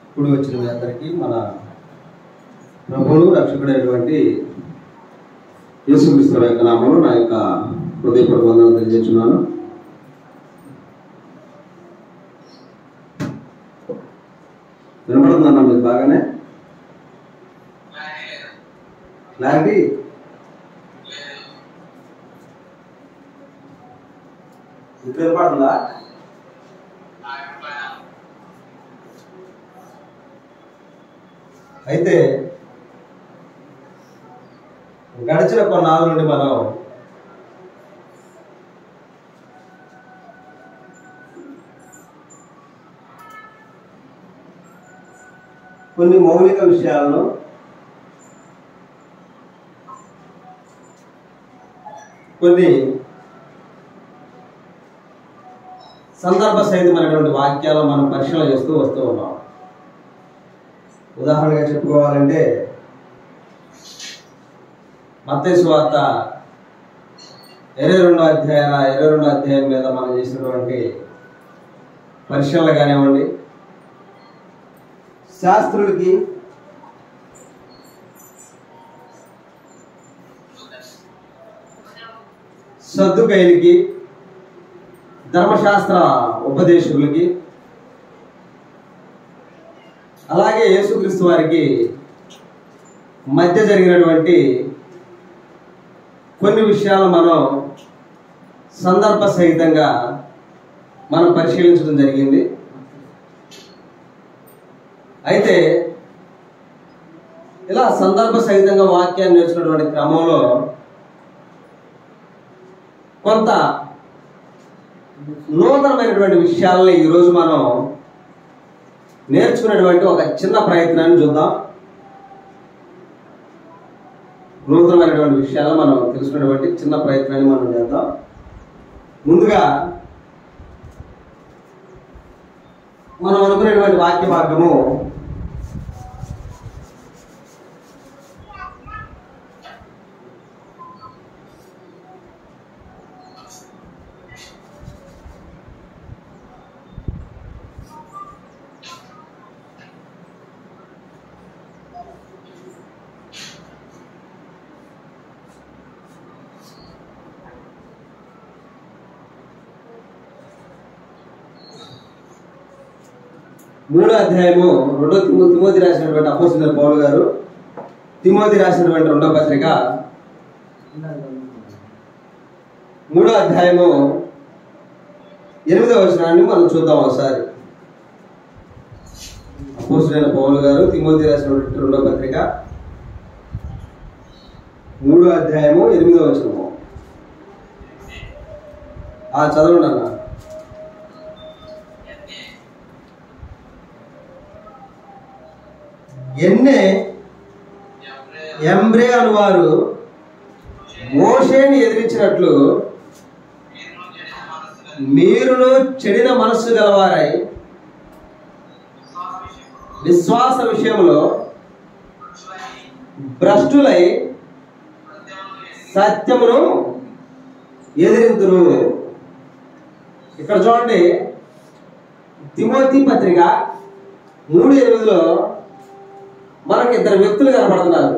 ఇప్పుడు వచ్చిన మీ అందరికీ మన ప్రభువును రక్షకుడైనటువంటి యేసుక్రీస్తు యొక్క నామములో నా యొక్క హృదయపూర్వక వందనాలు తెలియజేస్తున్నాను వినపడుతుందన్న మీకు బాగానే క్లారిటీ ఇప్పుడు వినపడుతుందా అయితే గడిచిన కొన్నాళ్ళ నుండి మనం కొన్ని మౌలిక విషయాలను కొన్ని సందర్భ సహితమైనటువంటి వాక్యాలు మనం పరిశీలన చేస్తూ వస్తూ ఉన్నాం ఉదాహరణగా చెప్పుకోవాలంటే మత్తయి వార్త ఇరవై రెండో అధ్యాయ ఇరవై రెండో అధ్యాయం మీద మనం చేసినటువంటి పరిశీలన కానివ్వండి శాస్త్రులకి సద్దుకైలకి ధర్మశాస్త్ర ఉపదేశకులకి అలాగే యేసుక్రీస్తు వారికి మధ్య జరిగినటువంటి కొన్ని విషయాలు మనం సందర్భ సహితంగా మనం పరిశీలించడం జరిగింది అయితే ఇలా సందర్భ సహితంగా వాక్యాన్ని నేర్చుకున్నటువంటి క్రమంలో కొంత నూతనమైనటువంటి విషయాలని ఈరోజు మనం నేర్చుకునేటువంటి ఒక చిన్న ప్రయత్నాన్ని చూద్దాం నూతనమైనటువంటి విషయాలను మనం తెలుసుకునేటువంటి చిన్న ప్రయత్నాన్ని మనం చేద్దాం ముందుగా మనం అనుకునేటువంటి వాక్య మార్గము మూడో అధ్యాయము రెండో తిమో తిమోతి రాసినటువంటి అపోసిన పౌలు గారు తిమోతి రాసినటువంటి రెండో పత్రిక మూడో అధ్యాయము ఎనిమిదో వచనాన్ని మనం చూద్దాం ఒకసారి అపోసిన పౌలు గారు తిమోతి రాసినటువంటి రెండో పత్రిక మూడో అధ్యాయము ఎనిమిదో వచనము ఆ చదవండి అన్న ఎన్నే ఎంబ్రే అనువారు మోషేని ఎదిరించినట్లు మీరును చెడిన మనస్సు గలవారై విశ్వాస విషయంలో భ్రష్టులై సత్యమును ఎదిరింతురు ఇక్కడ చూడండి తిమోతి పత్రిక మూడు ఎనిమిదిలో మనకి ఇద్దరు వ్యక్తులు కనపడుతున్నారు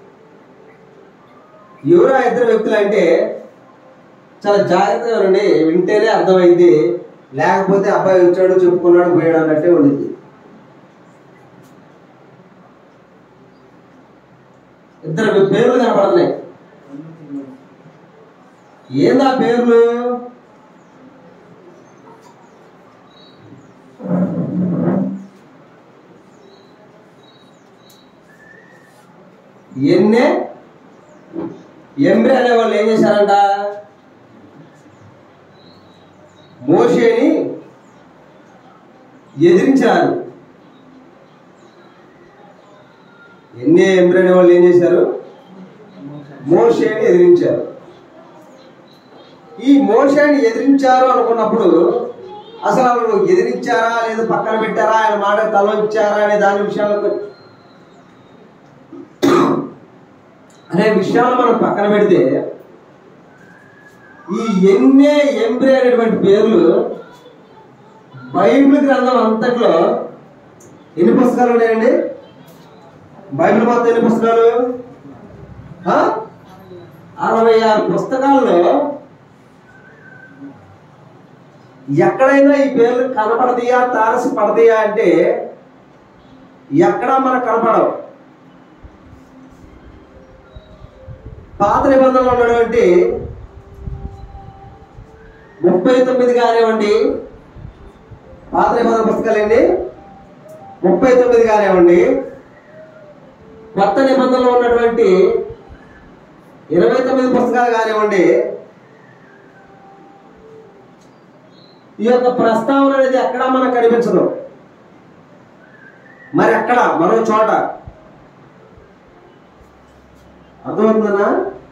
ఎవరు ఆ ఇద్దరు వ్యక్తులు అంటే చాలా జాగ్రత్తగా ఉండండి వింటేనే అర్థమైంది లేకపోతే అబ్బాయి వచ్చాడు చెప్పుకున్నాడు పోయాడు అన్నట్టే ఉండింది ఇద్దరు పేర్లు కనపడుతున్నాయి ఏందా పేర్లు ఎన్నే ఎంబ్రే అనే వాళ్ళు ఏం చేశారంట మోషేని ఎదిరించారు ఎన్నే ఎంబ్రే అనే వాళ్ళు ఏం చేశారు మోషేని ఎదిరించారు ఈ మోషేని ఎదిరించారు అనుకున్నప్పుడు అసలు వాళ్ళు ఎదిరించారా లేదా పక్కన పెట్టారా ఆయన మాట తలొచ్చారా అనే దాని విషయాలకు అనే విషయాలు మనం పక్కన పెడితే ఈ ఎన్నే ఎంబ్రే అనేటువంటి పేర్లు బైబిల్ గ్రంథం అంతట్లో ఎన్ని పుస్తకాలు ఉన్నాయండి బైబిల్ మొత్తం ఎన్ని పుస్తకాలు ఆ? అరవై ఆరు పుస్తకాల్లో ఎక్కడైనా ఈ పేర్లు కనపడతాయా తారసి పడతాయా అంటే ఎక్కడా మనకు కనపడవు పాత నిబంధనలో ఉన్నటువంటి ముప్పై తొమ్మిది కానివ్వండి పాత నిబంధన పుస్తకాలు ఏంటి ముప్పై తొమ్మిది కానివ్వండి కొత్త నిబంధనలో ఉన్నటువంటి ఇరవై తొమ్మిది పుస్తకాలు కానివ్వండి ఈ యొక్క ప్రస్తావన అనేది ఎక్కడా మనకు కనిపించదు మరి ఎక్కడ మరో చోట అర్థమవుతుందన్నా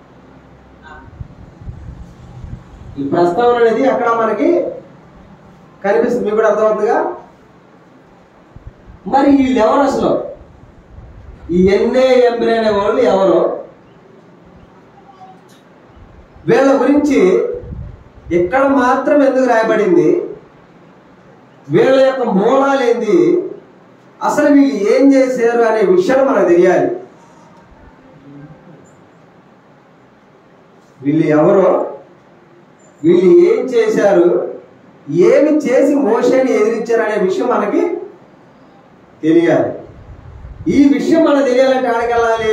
ఈ ప్రస్తావన అనేది ఎక్కడ మనకి కనిపిస్తుంది మీకు కూడా అర్థమవుతుందిగా మరి వీళ్ళు ఎవరు అసలు ఈ ఎన్ఏ ఎంబ్రే అనే వాళ్ళు ఎవరు వీళ్ళ గురించి ఇక్కడ మాత్రం ఎందుకు రాయబడింది వీళ్ళ యొక్క మూలాలు ఏంది అసలు వీళ్ళు ఏం చేశారు అనే విషయం మనకు తెలియాలి వీళ్ళు ఎవరో వీళ్ళు ఏం చేశారు ఏమి చేసి మోషని ఎదిరించారు అనే విషయం మనకి తెలియాలి ఈ విషయం మనకు తెలియాలంటే ఎక్కడికి వెళ్ళాలి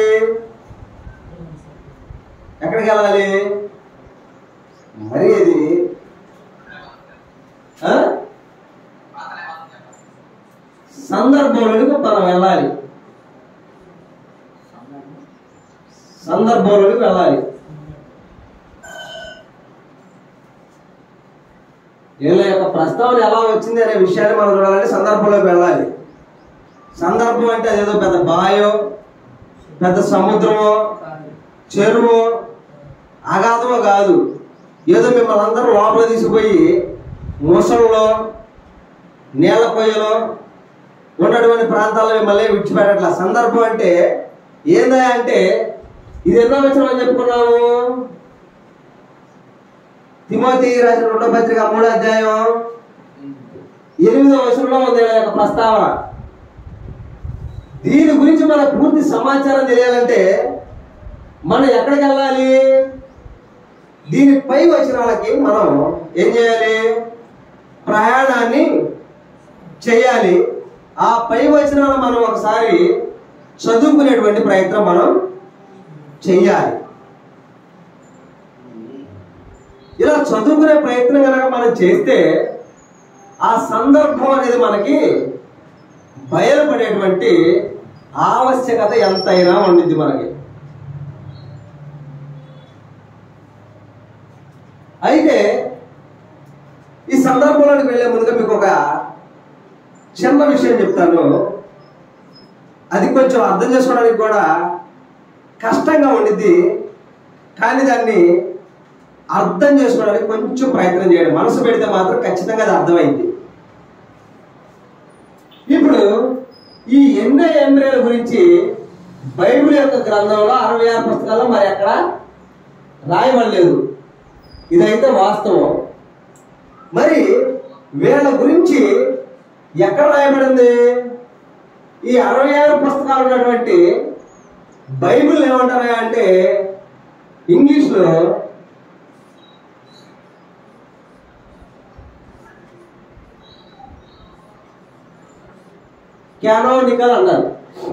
ఎక్కడికి వెళ్ళాలి మరి ఇది ఆ? సందర్భంలోనికి మనం వెళ్ళాలి సందర్భంలోనికి వెళ్ళాలి వీళ్ళ యొక్క ప్రస్తావన ఎలా వచ్చింది అనే విషయాన్ని మనం చూడాలంటే సందర్భంలోకి వెళ్ళాలి సందర్భం అంటే అదేదో పెద్ద బాయో పెద్ద సముద్రమో చెరువు అగాధమో కాదు ఏదో మిమ్మల్ని అందరూ లోపల తీసుకుపోయి ముసల్లో నీళ్ళ పొయ్యలో ఉన్నటువంటి ప్రాంతాల్లో మిమ్మల్ని విడిచిపెట్టట్ల సందర్భం అంటే ఏందా అంటే ఇది ఎన్నో వచ్చిన అని చెప్పుకున్నాము తిమోతి రాసిన రెండో పత్రిక మూడో అధ్యాయం ఎనిమిదో వచనంలో ఉంది వీళ్ళ యొక్క ప్రస్తావన దీని గురించి మనకు పూర్తి సమాచారం తెలియాలంటే మనం ఎక్కడికి వెళ్ళాలి దీని పై వచ్చిన వాళ్ళకి మనం ఏం చేయాలి ప్రయాణాన్ని చేయాలి ఆ పై వచనాలు మనం ఒకసారి చదువుకునేటువంటి ప్రయత్నం మనం చెయ్యాలి ఇలా చదువుకునే ప్రయత్నం కనుక మనం చేస్తే ఆ సందర్భం అనేది మనకి బయలుపడేటువంటి ఆవశ్యకత ఎంతైనా ఉండిద్ది మనకి అయితే ఈ సందర్భంలోకి వెళ్ళే ముందుగా మీకు ఒక చిన్న విషయం చెప్తాను అది కొంచెం అర్థం చేసుకోవడానికి కూడా కష్టంగా ఉండిద్ది కానీ దాన్ని అర్థం చేసుకోవడానికి కొంచెం ప్రయత్నం చేయండి మనసు పెడితే మాత్రం ఖచ్చితంగా అది అర్థమైంది ఇప్పుడు ఈ ఎన్నో ఎంబ్రేల గురించి బైబిల్ యొక్క గ్రంథంలో అరవై ఆరు పుస్తకాల్లో మరి ఎక్కడ రాయబడలేదు ఇదైతే వాస్తవం మరి వీళ్ళ గురించి ఎక్కడ రాయబడింది ఈ అరవై ఆరు పుస్తకాలు ఉన్నటువంటి బైబిల్ ఏమంటారా అంటే ఇంగ్లీష్లో క్యానోనికల్ అంటారు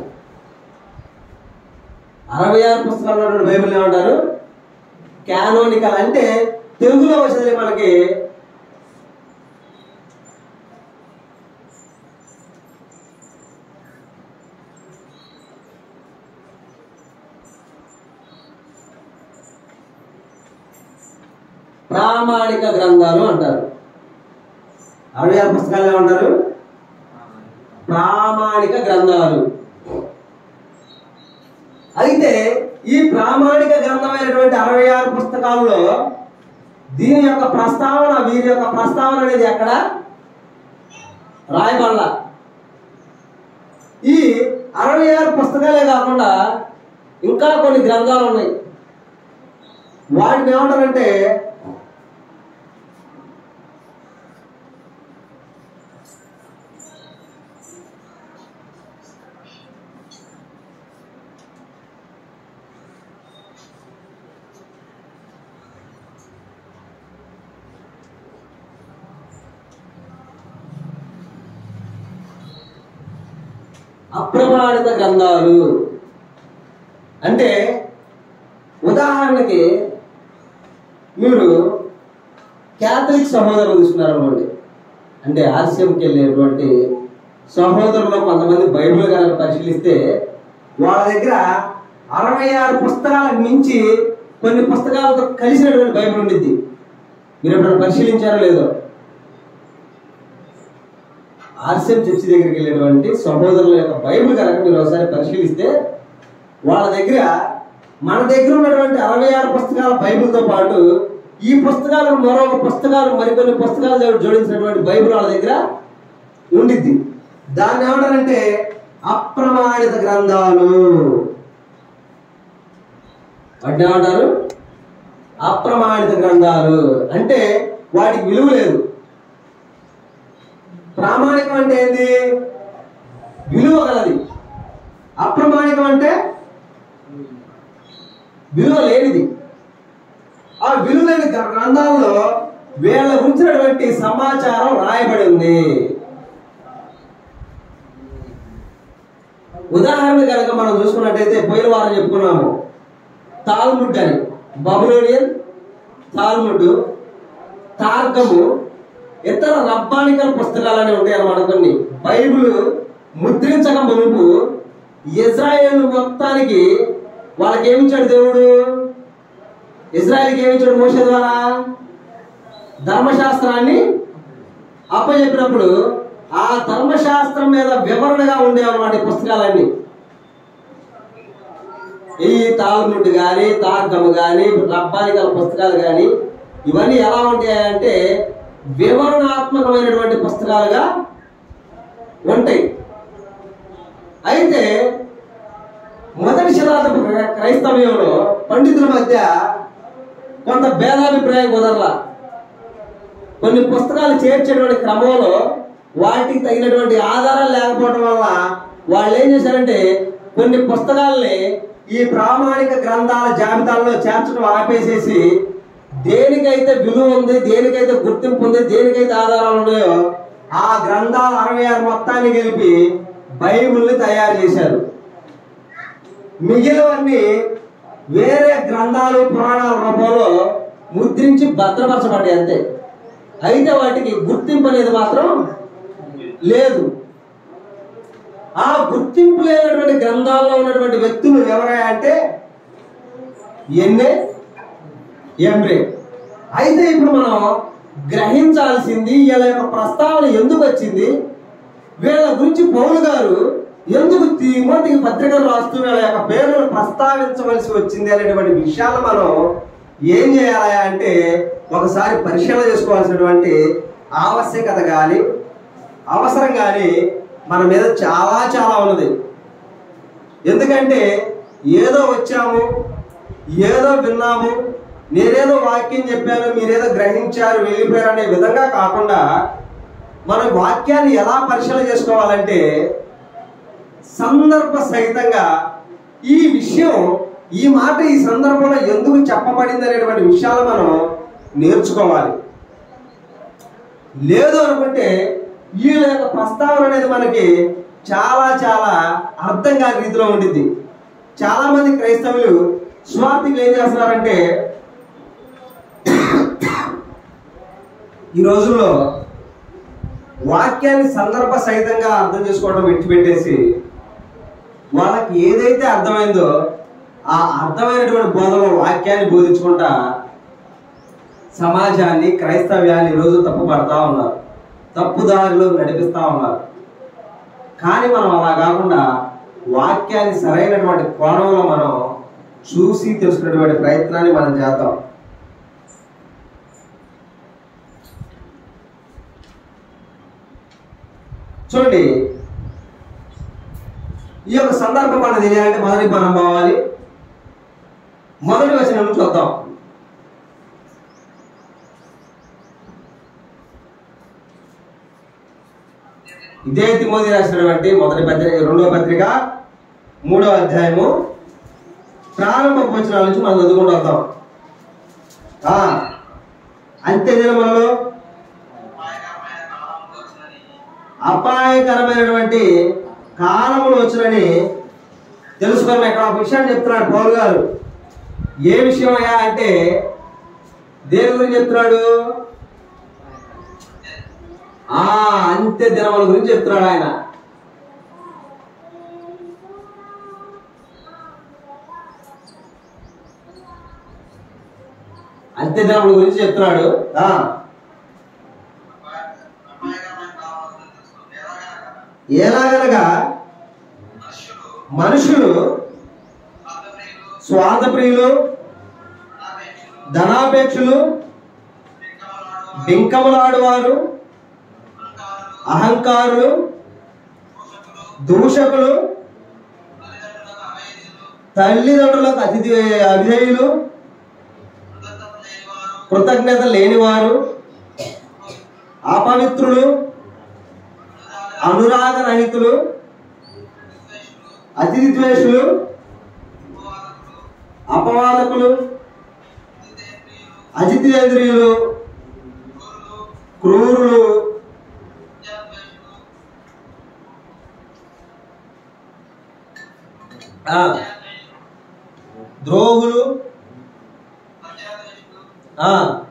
అరవై ఆరు పుస్తకాలు ఉన్నటువంటి బైబిల్ ఏమంటారు క్యానోనికల్ అంటే తెలుగులో వచ్చింది మనకి ప్రామాణిక గ్రంథాలు అంటారు అరవై ఆరు పుస్తకాలు ఏమంటారు ప్రామాణిక గ్రంథాలు అయితే ఈ ప్రామాణిక గ్రంథమైనటువంటి అరవై ఆరు పుస్తకాల్లో దీని యొక్క ప్రస్తావన వీరి యొక్క ప్రస్తావన అనేది ఎక్కడ రాయబడాల ఈ అరవై ఆరు పుస్తకాలే కాకుండా ఇంకా కొన్ని గ్రంథాలు ఉన్నాయి వాటిని ఏమంటారంటే అప్రమాణిత గ్రంథాలు అంటే ఉదాహరణకి మీరు క్యాథలిక్ సహోదరులు తీసుకున్నారు అనుకోండి అంటే ఆర్సీఎంకి వెళ్ళేటువంటి సహోదరులు కొంతమంది బైబిల్ కనుక పరిశీలిస్తే వాళ్ళ దగ్గర అరవై ఆరు పుస్తకాలకు మించి కొన్ని పుస్తకాలతో కలిసినటువంటి బైబిల్ ఉండిద్ది మీరు ఎప్పుడైనా పరిశీలించారో లేదో ఆర్సీఎం చర్చి దగ్గరికి వెళ్ళేటువంటి సహోదరుల యొక్క బైబిల్ కనుక మీరు ఒకసారి పరిశీలిస్తే వాళ్ళ దగ్గర మన దగ్గర ఉన్నటువంటి అరవై ఆరు పుస్తకాల బైబిల్తో పాటు ఈ పుస్తకాలను మరొక పుస్తకాలు మరికొన్ని పుస్తకాలు జో- జోడించినటువంటి బైబిల్ వాళ్ళ దగ్గర ఉండిద్ది దాన్ని ఏమంటారంటే అప్రమాణిత గ్రంథాలు వాటిని ఏమంటారు అప్రమాణిత గ్రంథాలు అంటే వాటికి విలువ లేదు ప్రామాణికం అంటే ఏంది విలువ గలది అప్రమాణికం అంటే విలువ లేనిది ఆ విలువ లేని గ్ర- గ్రంథాల్లో వీళ్ళ గురించినటువంటి సమాచారం రాయబడి ఉంది ఉదాహరణ కనుక మనం చూసుకున్నట్టయితే పోయిన వారం చెప్పుకున్నాము తాల్ముడ్ అని బబులోనియన్ తాల్ముడ్ తార్కము ఇతర రబ్బానికల్ పుస్తకాలని ఉంటాయి అన్నమాట కొన్ని బైబిల్ ముద్రించక మునుపు ఇజ్రాయేల్ మొత్తానికి వాళ్ళకి ఏమిచ్చాడు దేవుడు ఇజ్రాయెల్కి ఏమిచ్చాడు మోసే ద్వారా ధర్మశాస్త్రాన్ని అప్పచెప్పినప్పుడు ఆ ధర్మశాస్త్రం మీద వివరణగా ఉండేవన్నమాట ఈ పుస్తకాలన్నీ ఈ తాల్ముడ్ కానీ తార్కము కానీ రబ్బానికల పుస్తకాలు కానీ ఇవన్నీ ఎలా ఉంటాయంటే వివరణాత్మకమైనటువంటి పుస్తకాలుగా ఉంటాయి అయితే మొదటి శతాబ్దపు క్రై- క్రైస్తవ్యంలో పండితుల మధ్య కొంత భేదాభిప్రాయం కుదరలా కొన్ని పుస్తకాలు చేర్చేటువంటి క్రమంలో వాటికి తగినటువంటి ఆధారాలు లేకపోవడం వల్ల వాళ్ళు ఏం చేశారంటే కొన్ని పుస్తకాలని ఈ ప్రామాణిక గ్రంథాల జాబితాల్లో చేర్చడం ఆపేసేసి దేనికైతే విలువ ఉంది దేనికైతే గుర్తింపు ఉంది దేనికైతే ఆధారాలు ఉన్నాయో ఆ గ్రంథాల అరవై ఆరు మొత్తాన్ని కలిపి బైబిల్ని తయారు చేశారు మిగిలినవన్నీ వేరే గ్రంథాలు పురాణాల రూపంలో ముద్రించి భద్రపరచబడ్డాయి అంతే అయితే వాటికి గుర్తింపు అనేది మాత్రం లేదు ఆ గుర్తింపు లేనటువంటి గ్రంథాల్లో ఉన్నటువంటి వ్యక్తులు ఎవరయ్యా అంటే ఎన్నే ఎంబ్రే అయితే ఇప్పుడు మనం గ్రహించాల్సింది వీళ్ళ యొక్క ప్రస్తావన ఎందుకు వచ్చింది వీళ్ళ గురించి పౌలు గారు ఎందుకు తిమోతికి పత్రికలు రాస్తూ వీళ్ళ యొక్క పేర్లను ప్రస్తావించవలసి వచ్చింది అనేటువంటి విషయాలు మనం ఏం చేయాలి అంటే ఒకసారి పరిశీలన చేసుకోవాల్సినటువంటి ఆవశ్యకత కానీ అవసరం కానీ మన మీద చాలా చాలా ఉన్నది ఎందుకంటే ఏదో వచ్చాము ఏదో విన్నాము నేనేదో వాక్యం చెప్పాను మీరేదో గ్రహించారు వెళ్ళిపోయారు అనే విధంగా కాకుండా మనం వాక్యాన్ని ఎలా పరిశీలన చేసుకోవాలంటే సందర్భ సహితంగా ఈ విషయం ఈ మాట ఈ సందర్భంలో ఎందుకు చెప్పబడింది అనేటువంటి విషయాలు మనం నేర్చుకోవాలి లేదు అనుకుంటే వీళ్ళ యొక్క ప్రస్తావన అనేది మనకి చాలా చాలా అర్థం కాని రీతిలో ఉండింది చాలా మంది క్రైస్తవులు స్వార్థికులు ఏం చేస్తున్నారంటే ఈ రోజుల్లో వాక్యాన్ని సందర్భ సహితంగా అర్థం చేసుకోవడం విడిచిపెట్టేసి వాళ్ళకి ఏదైతే అర్థమైందో ఆ అర్థమైనటువంటి బోధలో వాక్యాన్ని బోధించుకుంటా సమాజాన్ని క్రైస్తవ్యాన్ని ఈరోజు తప్పు పడతా ఉన్నారు తప్పుదారిలో నడిపిస్తా ఉన్నారు కానీ మనం అలా కాకుండా వాక్యాన్ని సరైనటువంటి కోణంలో మనం చూసి తెలుసుకునేటువంటి ప్రయత్నాన్ని మనం చేద్దాం చూడండి ఈ యొక్క సందర్భం మనం తెలియాలంటే మొదటి మనం పోవాలి మొదటి వచనం నుంచి చూద్దాం ఇదే తిమోతి రాసినటువంటి మొదటి పత్రిక రెండవ పత్రిక మూడవ అధ్యాయము ప్రారంభ వచనాల నుంచి మనం చదువుకుంటూ వద్దాం ఆ, అంత్య దినములలో అపాయకరమైనటువంటి కాలములు వచ్చునని తెలుసుకున్నాం ఇక్కడ ఒక విషయాన్ని చెప్తున్నాడు పౌలు గారు ఏ విషయం అయ్యా అంటే దేని గురించి చెప్తున్నాడు ఆ అంత్య దినముల గురించి చెప్తున్నాడు ఆయన అంత్య దినముల గురించి చెప్తున్నాడు ఆ ఎలాగనగా మనుషులు స్వార్థ ప్రియులు ధనాపేక్షలు బింకములాడువారు అహంకారులు దూషకులు తల్లిదండ్రులకు అతిథి అవిధేయులు కృతజ్ఞత లేనివారు అపవిత్రులు అనురాగ రహితులు అతిథి ద్వేషులు అపవాదకులు అజితేంద్రియులు క్రూరులు ఆ, ద్రోహులు ఆ,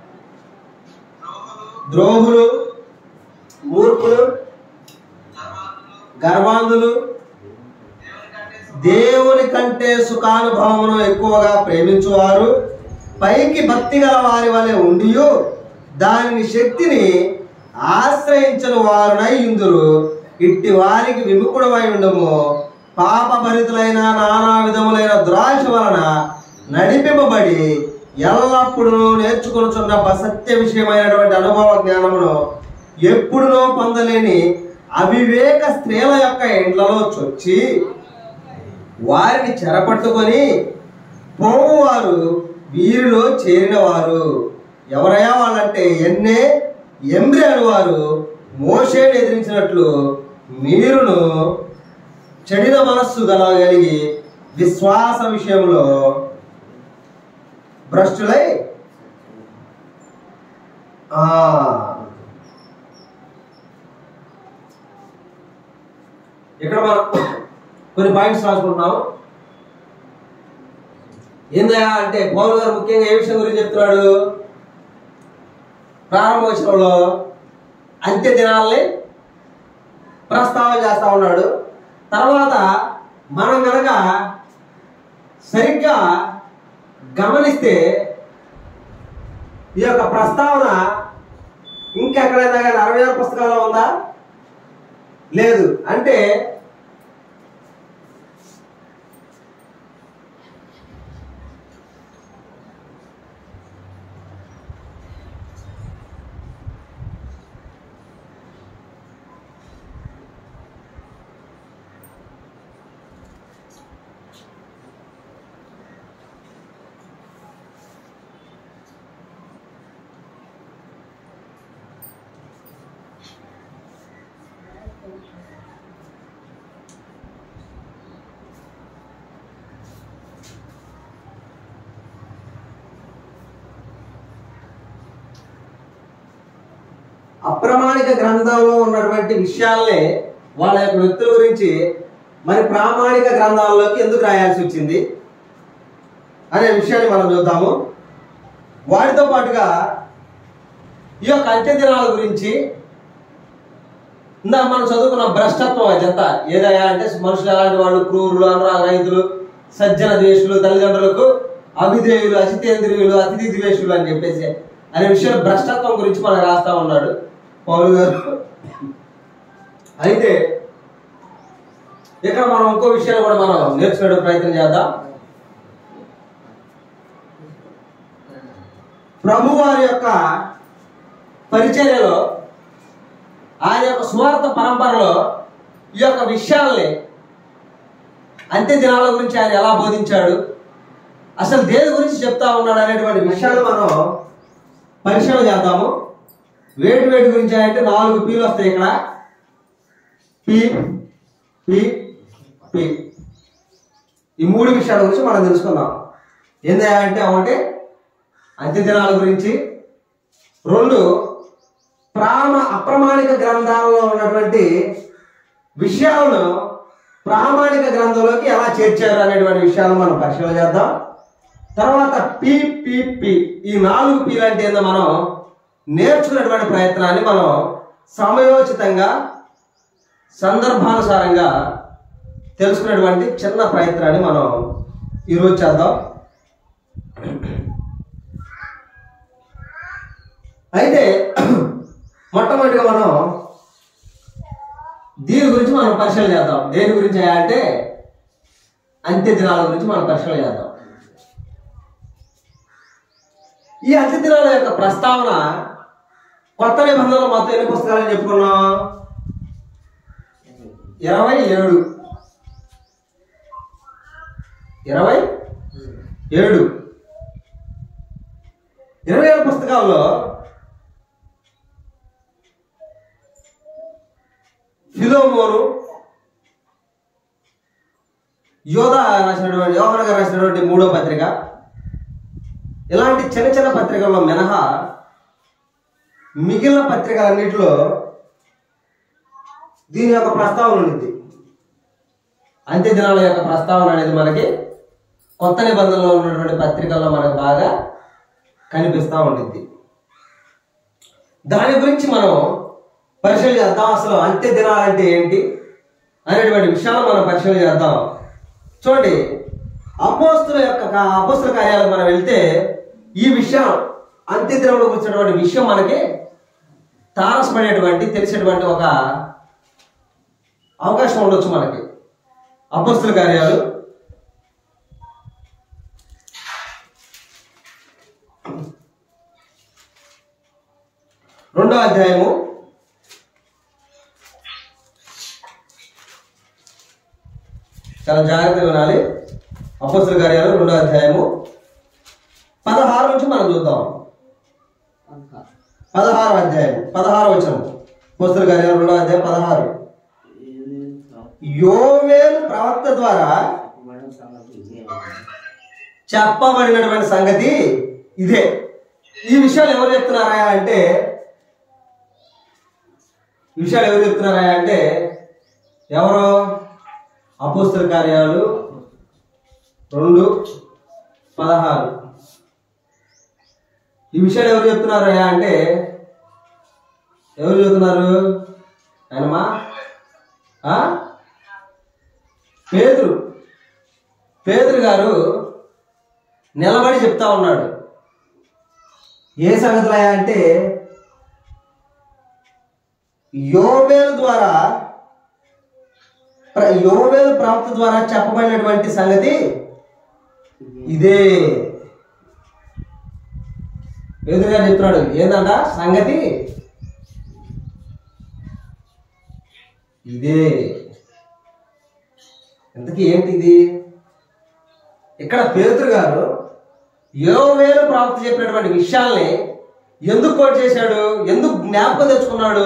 ద్రోహులు మూర్ఖులు గర్వాంధులు దేవుని కంటే సుఖానుభవమును ఎక్కువగా ప్రేమించువారు పైకి భక్తి గల వారి వలె ఉండియు దాని శక్తిని ఆశ్రయించని వారునై ఇందురు ఇట్టి వారికి విముఖుడమై ఉండము పాపభరితులైన నానా విధములైన దురాశ వలన నడిపింపబడి ఎల్లప్పుడూ నేర్చుకొనుచున్న సత్య విషయమైనటువంటి అనుభవ జ్ఞానమును ఎప్పుడునో పొందలేని అవివేక స్త్రీల యొక్క ఇండ్లలో చొచ్చి వారిని చెరపట్టుకొని పోవువారు వీరిలో చేరినవారు ఎవరయ్యా వాళ్ళంటే ఎన్నే ఎంబ్రి అనువారు మోషేని ఎదిరించినట్లు మీరును చెడిన మనస్సు గలగలిగి విశ్వాస విషయంలో భ్రష్టులై ఆ ఇక్కడ మనం కొన్ని పాయింట్స్ రాసుకుంటున్నాం ఏందయ్యా అంటే పౌల్ గారు ముఖ్యంగా ఏ విషయం గురించి చెప్తున్నాడు ప్రారంభ వచనంలో అంత్య దినాల్ని ప్రస్తావన చేస్తా ఉన్నాడు తర్వాత మనం కనుక సరిగ్గా గమనిస్తే ఈ యొక్క ప్రస్తావన ఇంకెక్కడైనా కానీ అరవై ఆరు పుస్తకాల్లో ఉందా లేదు అంటే అప్రమాణిక గ్రంథంలో ఉన్నటువంటి విషయాలనే వాళ్ళ యొక్క వ్యక్తుల గురించి మరి ప్రామాణిక గ్రంథాల్లోకి ఎందుకు రాయాల్సి వచ్చింది అనే విషయాన్ని మనం చూద్దాము వాటితో పాటుగా ఈ యొక్క అంత్య దినాల గురించి ఇందా మనం చదువుకున్న భ్రష్టత్వం అదంతా ఏదయ్యా అంటే మనుషులు ఎలాంటి వాళ్ళు క్రూరులు అనురాగ రైతులు సజ్జన ద్వేషులు తల్లిదండ్రులకు అవిధేయులు అసితేంద్రియులు అతిథి ద్వేషులు అని చెప్పేసి అనే విషయం భ్రష్టత్వం గురించి మనకు రాస్తా ఉన్నాడు పౌలు గారు అయితే ఇక్కడ మనం ఇంకో విషయాన్ని కూడా మనం నేర్చుకునే ప్రయత్నం చేద్దాం ప్రభు వారి యొక్క పరిచర్యలో ఆయన యొక్క స్వార్థ పరంపరలో ఈ యొక్క విషయాల్ని అంత్య దినాల గురించి ఆయన ఎలా బోధించాడు అసలు దేని గురించి చెప్తా ఉన్నాడు అనేటువంటి విషయాలు మనం పరిశీలన చేద్దాము వేటి వేటి గురించి అంటే నాలుగు పీలు వస్తాయి ఇక్కడ పి పి పి ఈ మూడు విషయాల గురించి మనం తెలుసుకుందాం ఏందా అంటే ఒకటి అంత్య దినాల గురించి రెండు ప్రామ అప్రమాణిక గ్రంథాలలో ఉన్నటువంటి విషయాలను ప్రామాణిక గ్రంథంలోకి ఎలా చేర్చారు అనేటువంటి విషయాలు మనం పరిశీలన చేద్దాం తర్వాత పిపిపి ఈ నాలుగు పీలు అంటే ఏందో మనం నేర్చుకున్నటువంటి ప్రయత్నాన్ని మనం సమయోచితంగా సందర్భానుసారంగా తెలుసుకునేటువంటి చిన్న ప్రయత్నాన్ని మనం ఈరోజు చేద్దాం అయితే మొట్టమొదటిగా మనం దీని గురించి మనం పరిశీలన చేద్దాం దేని గురించి అంటే అంత్య దినాల గురించి మనం పరిశీలన చేద్దాం ఈ అంత్య దినాల యొక్క ప్రస్తావన కొత్త నిబంధనలు మొత్తం ఎన్ని పుస్తకాలని చెప్పుకున్నాం ఇరవై ఏడు ఇరవై ఏడు ఇరవై ఏడు పుస్తకాల్లో ఫిలోమోను యోధ రాసినటువంటి యోహన గారు రాసినటువంటి మూడో పత్రిక ఇలాంటి చిన్న చిన్న పత్రికల్లో మినహా మిగిలిన పత్రికలన్నింటిలో దీని యొక్క ప్రస్తావన ఉండింది అంత్య దినాల యొక్క ప్రస్తావన అనేది మనకి కొత్త నిబంధనలో ఉన్నటువంటి పత్రికల్లో మనకు బాగా కనిపిస్తూ ఉండింది దాని గురించి మనం పరిశీలన చేద్దాం అసలు అంత్య దినాలు అంటే ఏంటి అనేటువంటి విషయాలు మనం పరిశీలన చేద్దాం చూడండి అపోస్తుల యొక్క కా- అపోస్తుల కార్యాలకు మనం వెళ్తే ఈ విషయం అంత్య దినంలో కూర్చున్నటువంటి విషయం మనకి తారసపడేటువంటి తెలిసేటువంటి ఒక అవకాశం ఉండొచ్చు మనకి అపోస్తుల కార్యాలు రెండో అధ్యాయము చాలా జాగ్రత్తగా వినాలి అపోస్తుల కార్యాలు రెండో అధ్యాయము పదహారు నుంచి మనం చూద్దాం పదహారు అధ్యాయం పదహారు వచనం అపోస్తుల కార్యాలు రెండో అధ్యాయం పదహారు యోవేలు ప్రవక్త ద్వారా చెప్పబడినటువంటి సంగతి ఇదే ఈ విషయాలు ఎవరు చెప్తున్నారా అంటే ఈ విషయాలు ఎవరు చెప్తున్నారా అంటే ఎవరు అపోస్తుల కార్యాలు రెండు పదహారు ఈ విషయాలు ఎవరు చెప్తున్నారా అంటే ఎవరు చెప్తున్నారు ఆయనమా ఆ? పేతురు పేతురు గారు నిలబడి చెప్తా ఉన్నాడు ఏ సంగతులయ్యా అంటే యోవేలు ద్వారా ప్ర- యోవేలు ప్రాప్తి ద్వారా చెప్పబడినటువంటి సంగతి ఇదే ఎదురుగా చెప్తున్నాడు ఏందంట సంగతి ఇదే ఇంతకీ ఏంటి ఇది ఇక్కడ పేతురు గారు యోవేలు ప్రాప్తి చెప్పినటువంటి విషయాల్ని ఎందుకు కోట్ చేశాడు ఎందుకు జ్ఞాపకం తెచ్చుకున్నాడు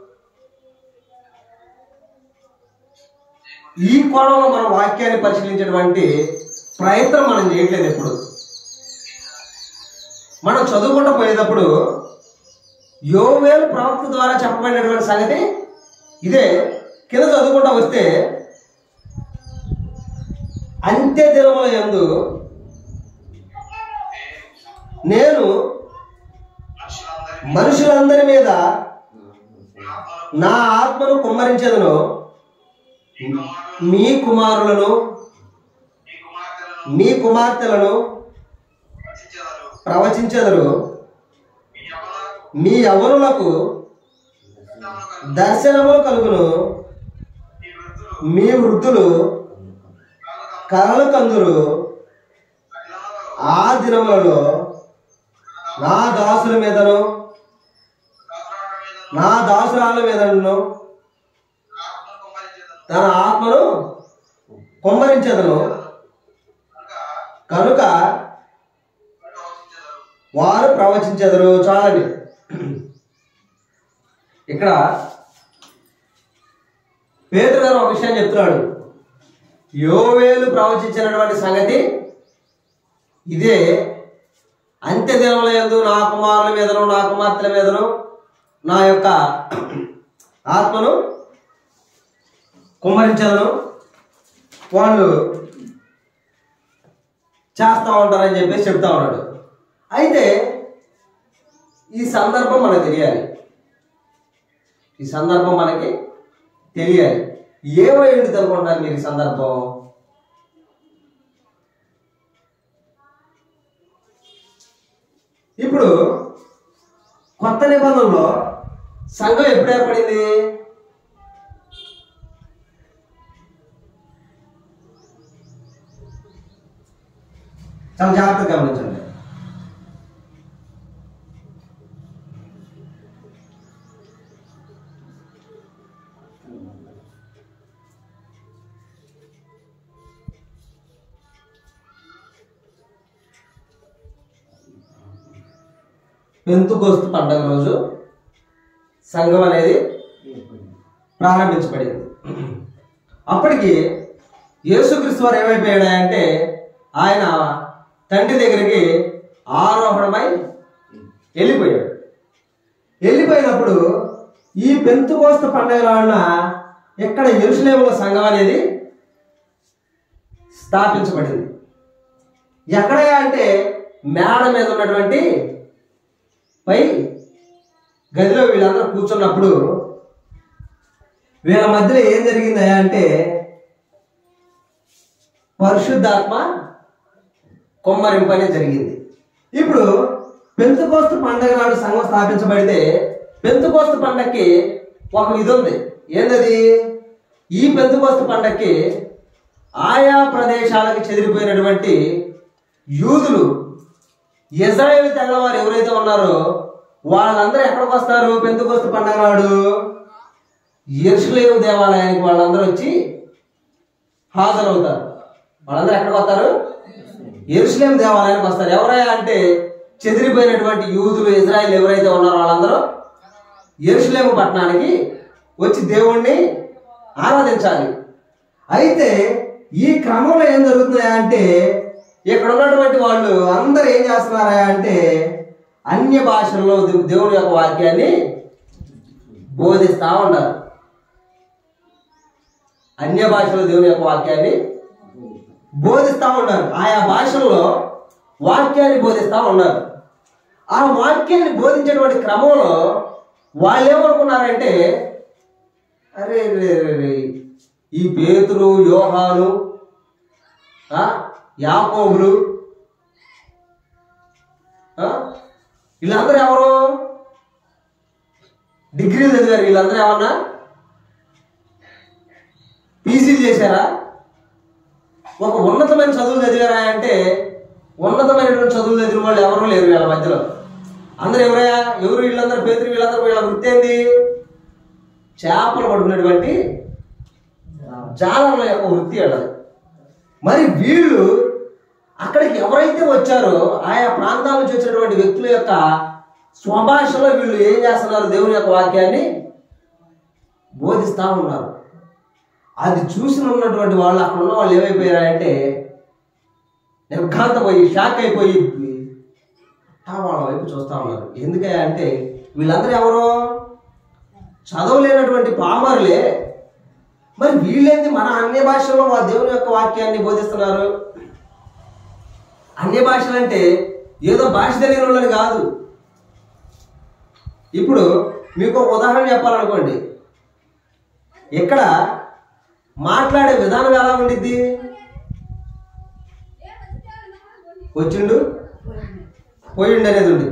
ఈ కోణంలో మనం వాక్యాన్ని పరిశీలించేటువంటి ప్రయత్నం మనం చేయట్లేదు ఎప్పుడు మనం చదువుకుంటూ పోయేటప్పుడు యోవేలు ప్రాప్తి ద్వారా చెప్పబడినటువంటి సంగతి ఇదే కింద చదువుకుంటా వస్తే అంత్య దినముల యందు నేను మనుషులందరి మీద నా ఆత్మను కుమ్మరించేదను మీ కుమారులను మీ కుమార్తెలను ప్రవచించెదరు మీ యవనులకు దర్శనము కలుగును మీ వృద్ధులు కలలు కందురు ఆ దినములలో నా దాసుల మీదను నా దాసురాల మీదను తన ఆత్మను కుమ్మరించదను కనుక వారు ప్రవచించెదరు చాలండి ఇక్కడ పేదరు గారు ఒక విషయం చెప్తున్నాడు యోవేలు ప్రవచించినటువంటి సంగతి ఇదే అంత్య దినముల యందు నా కుమారుల మీదను నా కుమార్తెల మీదను నా యొక్క ఆత్మను కుమ్మరించదను వాళ్ళు చేస్తూ ఉంటారని చెప్పేసి చెప్తా ఉన్నాడు అయితే ఈ సందర్భం మనకు తెలియాలి ఈ సందర్భం మనకి తెలియాలి ఏమై ఉంటుంది అనుకుంటున్నారు మీరు ఈ సందర్భం ఇప్పుడు కొత్త నిబంధనలో సంఘం ఎప్పుడు ఏర్పడింది చాలా జాగ్రత్తగా గమనించండి పెంతుకోస్తు పండగ రోజు సంఘం అనేది ప్రారంభించబడింది అప్పటికి యేసుక్రీస్తు వారు ఏమైపోయాడంటే ఆయన తండ్రి దగ్గరికి ఆరోహణమై వెళ్ళిపోయాడు వెళ్ళిపోయినప్పుడు ఈ పెంతుకోస్తు పండగ వలన ఇక్కడ ఎరుసలేముల సంఘం అనేది స్థాపించబడింది ఎక్కడయ్యా అంటే మేడ మీద ఉన్నటువంటి పై గదిలో వీళ్ళందరూ కూర్చున్నప్పుడు వీళ్ళ మధ్యలో ఏం జరిగిందయ్యా అంటే పరిశుద్ధాత్మ కొమ్మరింపు అనేది జరిగింది ఇప్పుడు పెంతుకోస్తు పండగ నాడు సంఘం స్థాపించబడితే పెంతుకోస్తు పండగకి ఒక విధి ఉంది ఏంటది ఈ పెంతుకోస్తు పండగకి ఆయా ప్రదేశాలకు చెదిరిపోయినటువంటి యూదులు ఇజ్రాయేల్ తెల్లవారు ఎవరైతే ఉన్నారో వాళ్ళందరూ ఎక్కడికి వస్తారు పెంతుకోస్తు పండగ నాడు ఎరుసలేము దేవాలయానికి వాళ్ళందరూ వచ్చి హాజరవుతారు వాళ్ళందరూ ఎక్కడికి వస్తారు ఎరుసలేం దేవాలయానికి వస్తారు ఎవరయ్యా అంటే చెదిరిపోయినటువంటి యూదులు ఇజ్రాయిల్ ఎవరైతే ఉన్నారో వాళ్ళందరూ ఎరుసలేము పట్టణానికి వచ్చి దేవుణ్ణి ఆరాధించాలి అయితే ఈ క్రమంలో ఏం జరుగుతున్నాయా అంటే ఇక్కడ ఉన్నటువంటి వాళ్ళు అందరూ ఏం చేస్తున్నారా అంటే అన్య భాషల్లో దే- దేవుని యొక్క వాక్యాన్ని బోధిస్తా ఉన్నారు అన్య భాషలో దేవుని యొక్క వాక్యాన్ని బోధిస్తా ఉన్నారు ఆయా భాషల్లో వాక్యాన్ని బోధిస్తా ఉన్నారు ఆ వాక్యాన్ని బోధించేటువంటి క్రమంలో వాళ్ళు ఏమనుకున్నారంటే అరే రే రే రే, ఈ పేతురు యోహాను ఆ, యాకోబులు ఆ, వీళ్ళందరూ ఎవరు డిగ్రీలు చదివారు వీళ్ళందరూ ఏమన్నా పీజీలు చేశారా ఒక ఉన్నతమైన చదువులు చదివారా అంటే ఉన్నతమైనటువంటి చదువులు చదివిన వాళ్ళు ఎవరు లేరు వీళ్ళ మధ్యలో అందరూ ఎవరయ్యా ఎవరు వీళ్ళందరూ పేదరు వీళ్ళందరూ వీళ్ళ వృత్తి ఏంది చేపలు పడుకునేటువంటి జాలర్ల యొక్క వృత్తి అన్నది మరి వీళ్ళు అక్కడికి ఎవరైతే వచ్చారో ఆయా ప్రాంతాల నుంచి వచ్చినటువంటి వ్యక్తుల యొక్క స్వభాషలో వీళ్ళు ఏం చేస్తున్నారు దేవుని యొక్క వాక్యాన్ని బోధిస్తా ఉన్నారు అది చూసి ఉన్నటువంటి వాళ్ళు అక్కడ ఉన్న వాళ్ళు ఏమైపోయారంటే నిర్ఘాంతపోయి షాక్ అయిపోయి ఆ వాళ్ళ వైపు చూస్తా ఉన్నారు ఎందుకంటే అంటే వీళ్ళందరూ ఎవరు చదవలేనటువంటి పామరులే మరి వీళ్ళేంది మన అన్య భాషలో వాళ్ళ దేవుని యొక్క వాక్యాన్ని బోధిస్తున్నారు అన్య భాషలు అంటే ఏదో భాష తెలియని వాళ్ళని కాదు ఇప్పుడు మీకు ఒక ఉదాహరణ చెప్పాలనుకోండి ఇక్కడ మాట్లాడే విధానం ఎలా ఉండిద్ది వచ్చిండు పోయిండు అనేది ఉంది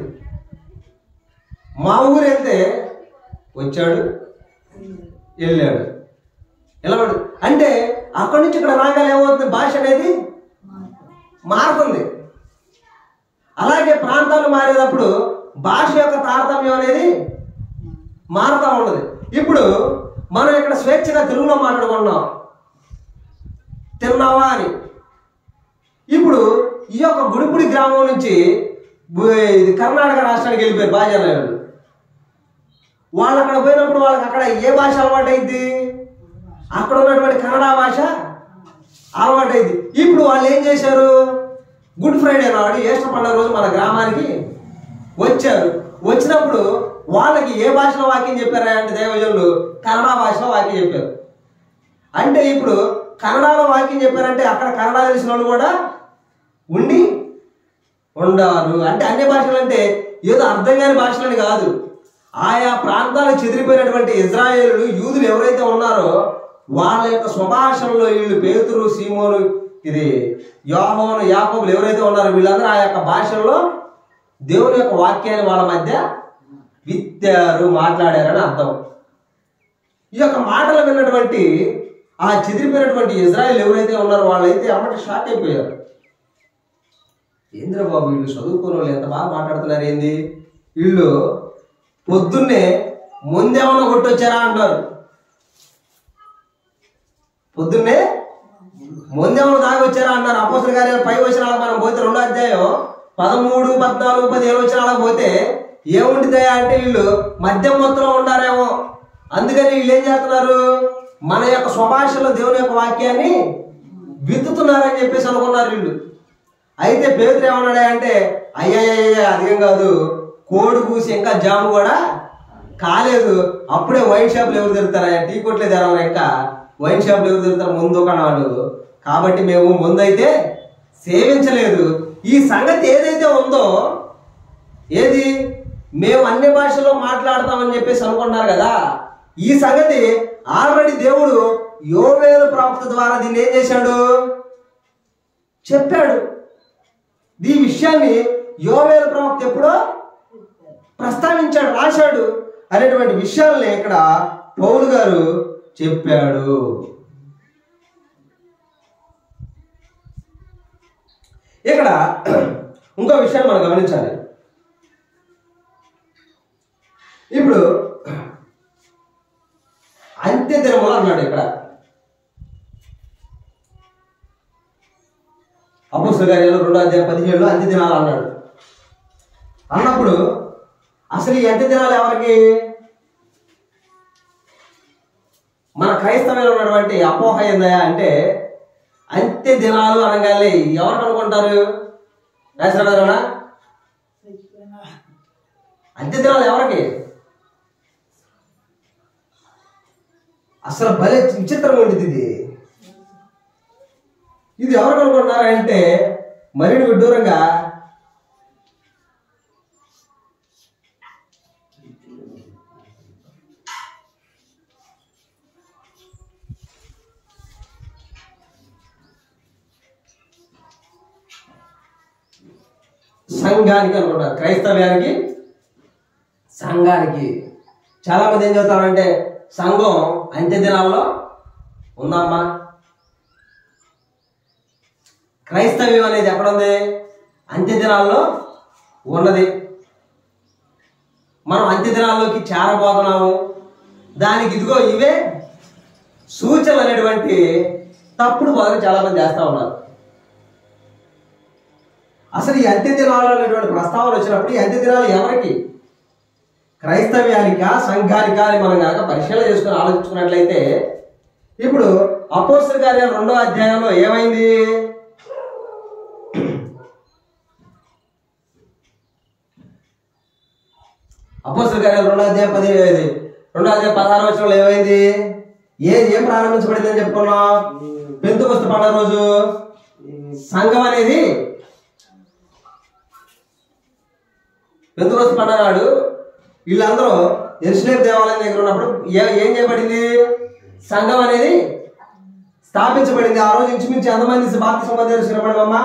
మా ఊరు వెళ్తే వచ్చాడు వెళ్ళాడు ఎలా ఉండు అంటే అక్కడి నుంచి ఇక్కడ రాగానే ఏమవుతుంది భాష అనేది మారుతుంది అలాగే ప్రాంతాలు మారేటప్పుడు భాష యొక్క తారతమ్యం అనేది మారుతూ ఉన్నది ఇప్పుడు మనం ఇక్కడ స్వేచ్ఛగా తెలుగులో మాట్లాడుకుంటున్నాం తిన్నావా అని ఇప్పుడు ఈ యొక్క గుడిపుడి గ్రామం నుంచి బు- ఇది కర్ణాటక రాష్ట్రానికి వెళ్ళిపోయారు బాజానాయుడు వాళ్ళు అక్కడ పోయినప్పుడు వాళ్ళకి అక్కడ ఏ భాష అలవాటైంది అక్కడ ఉన్నటువంటి కన్నడ భాష అలవాటైంది ఇప్పుడు వాళ్ళు ఏం చేశారు గుడ్ ఫ్రైడే నాడు ఈస్టర్ పండుగ రోజు మన గ్రామానికి వచ్చారు వచ్చినప్పుడు వాళ్ళకి ఏ భాషలో వాక్యం చెప్పారా అంటే దైవజనులు కన్నడ భాషలో వాక్యం చెప్పారు అంటే ఇప్పుడు కన్నడలో వాక్యం చెప్పారంటే అక్కడ కన్నడ తెలిసిన వాళ్ళు కూడా ఉండి ఉండారు అంటే అన్ని భాషలు అంటే ఏదో అర్థం కాని భాషలని కాదు ఆయా ప్రాంతాలకు చెదిరిపోయినటువంటి ఇజ్రాయేలులు యూదులు ఎవరైతే ఉన్నారో వాళ్ళ యొక్క స్వభాషల్లో వీళ్ళు పేతురు సీమోను ఇది యోహోను యాకోబులు ఎవరైతే ఉన్నారో వీళ్ళందరూ ఆ యొక్క భాషల్లో దేవుని యొక్క వాక్యాన్ని వాళ్ళ మధ్య విత్తారు మాట్లాడారని అర్థం ఈ యొక్క మాటలు విన్నటువంటి ఆ చెదిరిపోయినటువంటి ఇజ్రాయెల్ ఎవరైతే ఉన్నారో వాళ్ళైతే అమ్మటి షాక్ అయిపోయారు ఏంద్ర బాబు వీళ్ళు చదువుకున్న వాళ్ళు ఎంత బాగా మాట్లాడుతున్నారు ఏంది వీళ్ళు పొద్దున్నే ముందేమన్నా కొట్టొచ్చారా అంటారు పొద్దున్నే ముందేమన్నా తాగి వచ్చారా అన్నారు అపోసల గారి పై వచ్చిన మనం పోతే రెండో అధ్యాయం పదమూడు పద్నాలుగు పదిహేను వచ్చిన పోతే ఏముంటుందా అంటే వీళ్ళు మద్యం మొత్తంలో ఉండారేమో అందుకని వీళ్ళు ఏం చేస్తున్నారు మన యొక్క స్వభాషలో దేవుని యొక్క వాక్యాన్ని విత్తుతున్నారని చెప్పేసి అనుకున్నారు వీళ్ళు అయితే పేదలు ఏమన్నాడే అంటే అయ్యయ్య అధికం కాదు కోడి కూసి ఇంకా జాము కూడా కాలేదు అప్పుడే వైన్ షాపులు ఎవరు తిరుగుతారా టీ కొట్లే తెరవరు ఇంకా వైన్ షాపులు ఎవరు తిరుగుతారు ముందు వాళ్ళు కాబట్టి మేము ముందైతే సేవించలేదు ఈ సంగతి ఏదైతే ఉందో ఏది మేము అన్ని భాషల్లో మాట్లాడతామని చెప్పేసి అనుకుంటున్నారు కదా ఈ సంగతి ఆల్రెడీ దేవుడు యోవేలు ప్రవక్త ద్వారా దీన్ని ఏం చేశాడు చెప్పాడు ఈ విషయాన్ని యోవేలు ప్రవక్త ఎప్పుడో ప్రస్తావించాడు రాశాడు అనేటువంటి విషయాల్ని ఇక్కడ పౌలు గారు చెప్పాడు ఇక్కడ ఇంకో విషయాన్ని మనం గమనించాలి ఇప్పుడు అంత్య దినములు అన్నాడు ఇక్కడ అపోస్తుల కార్యాలు రెండో అధ్యాయం పదిహేడులో అంత్య దినాలు అన్నాడు అన్నప్పుడు అసలు ఈ అంత్య దినాలు ఎవరికి మన క్రైస్తవులు ఉన్నటువంటి అపోహ ఏందయ్యా అంటే అంత్య దినాలు అనగానే ఎవరు అనుకుంటారు రాసిన అంత్య దినాలు ఎవరికి అసలు భలే విచిత్రం ఉంటుంది ఇది ఇది ఎవరు అనుకుంటున్నారంటే మరిని విడ్డూరంగా సంఘానికి అనుకుంటారు క్రైస్తవ్యానికి సంఘానికి చాలా మంది ఏం చెబుతారంటే సంఘం అంత్య దినాల్లో ఉందమ్మా క్రైస్తవ్యం అనేది ఎక్కడుంది అంత్య దినాల్లో ఉన్నది మనం అంత్య దినాల్లోకి చేరబోతున్నాము దానికి ఇదిగో ఇవే సూచనలు అనేటువంటి తప్పుడు బోధన చాలా మంది చేస్తా ఉన్నారు అసలు ఈ అంత్య దినాలు అనేటువంటి ప్రస్తావన వచ్చినప్పుడు ఈ అంత్య దినాలు ఎవరికి క్రైస్తవ్యానికా సంఘానికా అని మనం కనుక పరిశీలన చేసుకుని ఆలోచించుకున్నట్లయితే ఇప్పుడు అపోస్తుల కార్యాలు రెండో అధ్యాయంలో ఏమైంది అపోస్తుల కార్యాలు రెండో అధ్యాయం పది రెండో అధ్యాయం పదహారు వచ్చంలో ఏమైంది ఏది ఏం ప్రారంభించబడింది అని చెప్పుకున్నాం పెంతుకొస్తు పండుగ రోజు సంఘం అనేది పెంతుకొస్తు పండుగ నాడు వీళ్ళందరూ ఎరుసలేం దేవాలయం దగ్గర ఉన్నప్పుడు ఏ- ఏం చేయబడింది సంఘం అనేది స్థాపించబడింది ఆ రోజు ఇంచుమించు ఎంతమంది బాప్తి సంబంధం శ్రీరమణమ్మ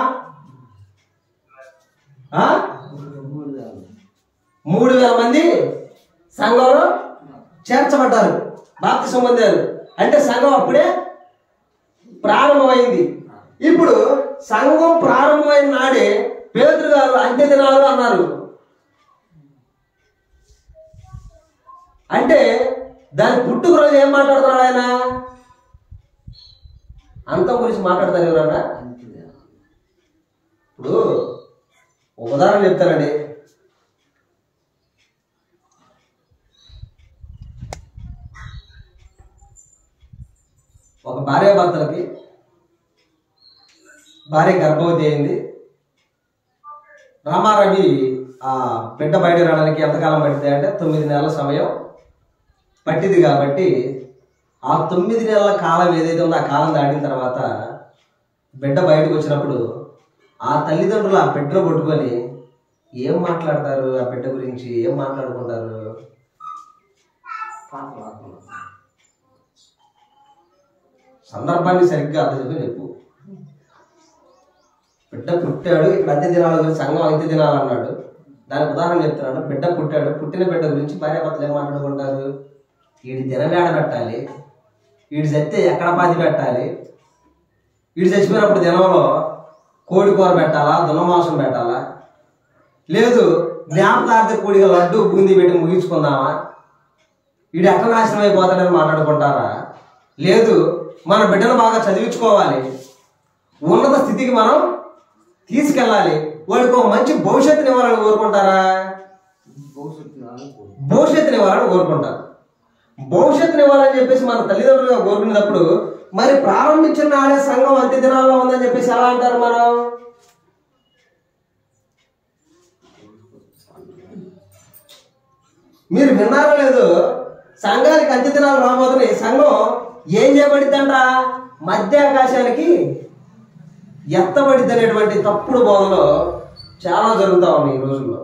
మూడు వేల మంది సంఘంలో చేర్చబడ్డారు బాప్తి సంబంధాలు అంటే సంఘం అప్పుడే ప్రారంభమైంది ఇప్పుడు సంఘం ప్రారంభమైన నాడే పేదరు గారు అంత్య దినాలు అన్నారు అంటే దాని పుట్టుక రోజు ఏం మాట్లాడుతున్నాడు ఆయన అంతం గురించి మాట్లాడతారు ఎవరన్నా ఇప్పుడు ఒక ఉదాహరణ చెప్తానండి ఒక భార్య భర్తలకి భార్య గర్భవతి అయింది రామారవి ఆ బిడ్డ బయట రావడానికి ఎంతకాలం పట్టింది అంటే తొమ్మిది నెలల సమయం పట్టింది కాబట్టి ఆ తొమ్మిది నెలల కాలం ఏదైతే ఉందో ఆ కాలం దాటిన తర్వాత బిడ్డ బయటకు వచ్చినప్పుడు ఆ తల్లిదండ్రులు ఆ బిడ్డను పట్టుకొని ఏం మాట్లాడతారు ఆ బిడ్డ గురించి ఏం మాట్లాడుకుంటారు సందర్భాన్ని సరిగ్గా అర్థం చెప్పి చెప్పు బిడ్డ పుట్టాడు ఇక్కడ అంత్య దినాల గురించి సంఘం అంత్య దినాలు అన్నాడు దానికి ఉదాహరణ చెప్తున్నాడు బిడ్డ పుట్టాడు పుట్టిన బిడ్డ గురించి భార్యాభర్తలు ఏం మాట్లాడుకుంటారు వీడి దినవేడ పెట్టాలి వీడి చస్తే ఎక్కడ పాతి పెట్టాలి వీడు చచ్చిపోయినప్పుడు దినంలో కోడి కూర పెట్టాలా దున్నమాంసం పెట్టాలా లేదు జ్ఞాపకార్థ కూడిగా లడ్డు బూందీ పెట్టి ముగించుకుందామా వీడు ఎక్కడ నాశనం అయిపోతాడని మాట్లాడుకుంటారా లేదు మన బిడ్డను బాగా చదివించుకోవాలి ఉన్నత స్థితికి మనం తీసుకెళ్ళాలి వాడికి ఒక మంచి భవిష్యత్తుని ఇవ్వాలని కోరుకుంటారా భవిష్యత్తుని ఇవ్వాలని కోరుకుంటారు భవిష్యత్తుని ఇవ్వాలని చెప్పేసి మన తల్లిదండ్రులుగా కోరుకునేటప్పుడు మరి ప్రారంభించిన నాడే సంఘం అంత్య దినాల్లో ఉందని చెప్పేసి ఎలా అంటారు మనం మీరు విన్నారో లేదు సంఘానికి అంత్య దినాలు రాబోతున్నాయి సంఘం ఏం చేయబడిద్దంట మధ్య ఆకాశానికి ఎత్తబడిద్ది అనేటువంటి తప్పుడు బోధలు చాలా జరుగుతా ఉన్నాయి ఈ రోజుల్లో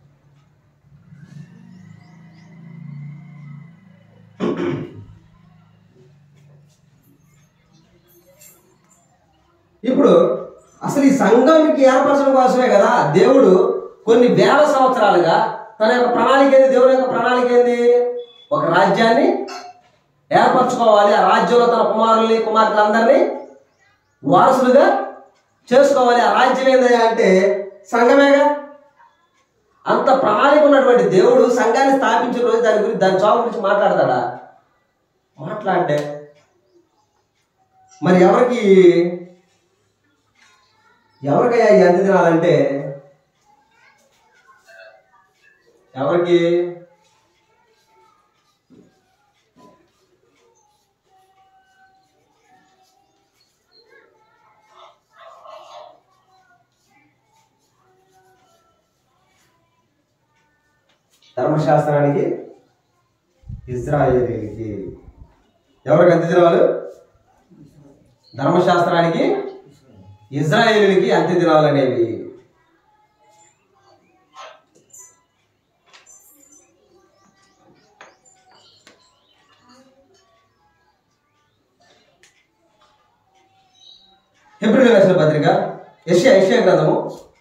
ఇప్పుడు అసలు ఈ సంఘానికి ఏర్పరచడం కోసమే కదా దేవుడు కొన్ని వేల సంవత్సరాలుగా తన యొక్క ప్రణాళిక ఏంది దేవుని యొక్క ప్రణాళిక ఏంది ఒక రాజ్యాన్ని ఏర్పరచుకోవాలి ఆ రాజ్యంలో తన కుమారుల్ని కుమార్తెలందరినీ వారసులుగా చేసుకోవాలి ఆ రాజ్యం ఏందయ్యా అంటే సంఘమేగా అంత ప్రణాళిక ఉన్నటువంటి దేవుడు సంఘాన్ని స్థాపించిన రోజు దాని గురించి దాని చావు గురించి మాట్లాడతాడా మాట్లాడే మరి ఎవరికి ఎవరికయ్యా ఈ అంత్య దినాలంటే ఎవరికి ధర్మశాస్త్రానికి ఇజ్రాయేలీకి ఎవరికి అంత్య దినాలు ధర్మశాస్త్రానికి ఇజ్రాయేలీలకి అంత్య దినాలు అనేవి హెబ్రిల్ రాసిన పత్రిక యెషయా యెషయా గ్రంథము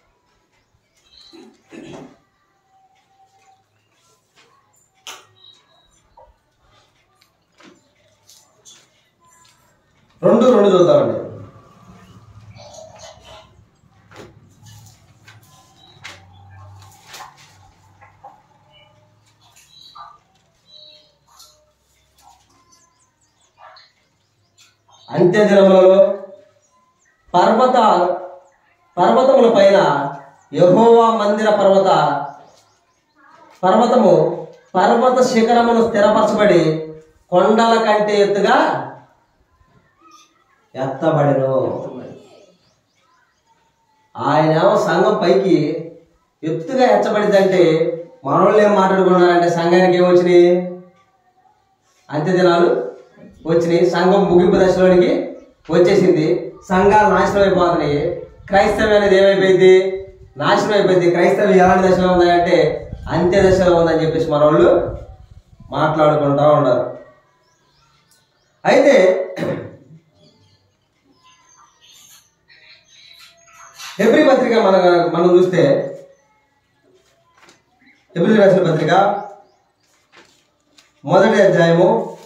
రెండు రెండు చదువుతామండి అంత్య దినములలో పర్వత పర్వతముల పైన యెహోవా మందిర పర్వత పర్వతము పర్వత శిఖరమును స్థిరపరచబడి కొండల కంటే ఎత్తుగా ఎత్తబడెను ఆయన సంఘం పైకి ఎత్తుగా ఎత్తబడిందంటే మనోళ్ళు ఏం మాట్లాడుకున్నారంటే సంఘానికి ఏమొచ్చినాయి అంత్య దినాలు వచ్చినాయి సంఘం ముగింపు దశలోనికి వచ్చేసింది సంఘాలు నాశనం అయిపోతున్నాయి క్రైస్తవం అనేది ఏమైపోయింది నాశనం అయిపోయింది క్రైస్తవం ఎలాంటి దశలో ఉందంటే అంత్య దశలో ఉందని చెప్పేసి మన వాళ్ళు మాట్లాడుకుంటా ఉన్నారు అయితే ఎబ్రి పత్రిక మన మనం చూస్తే ఎబ్రి రాసిన పత్రిక మొదటి అధ్యాయము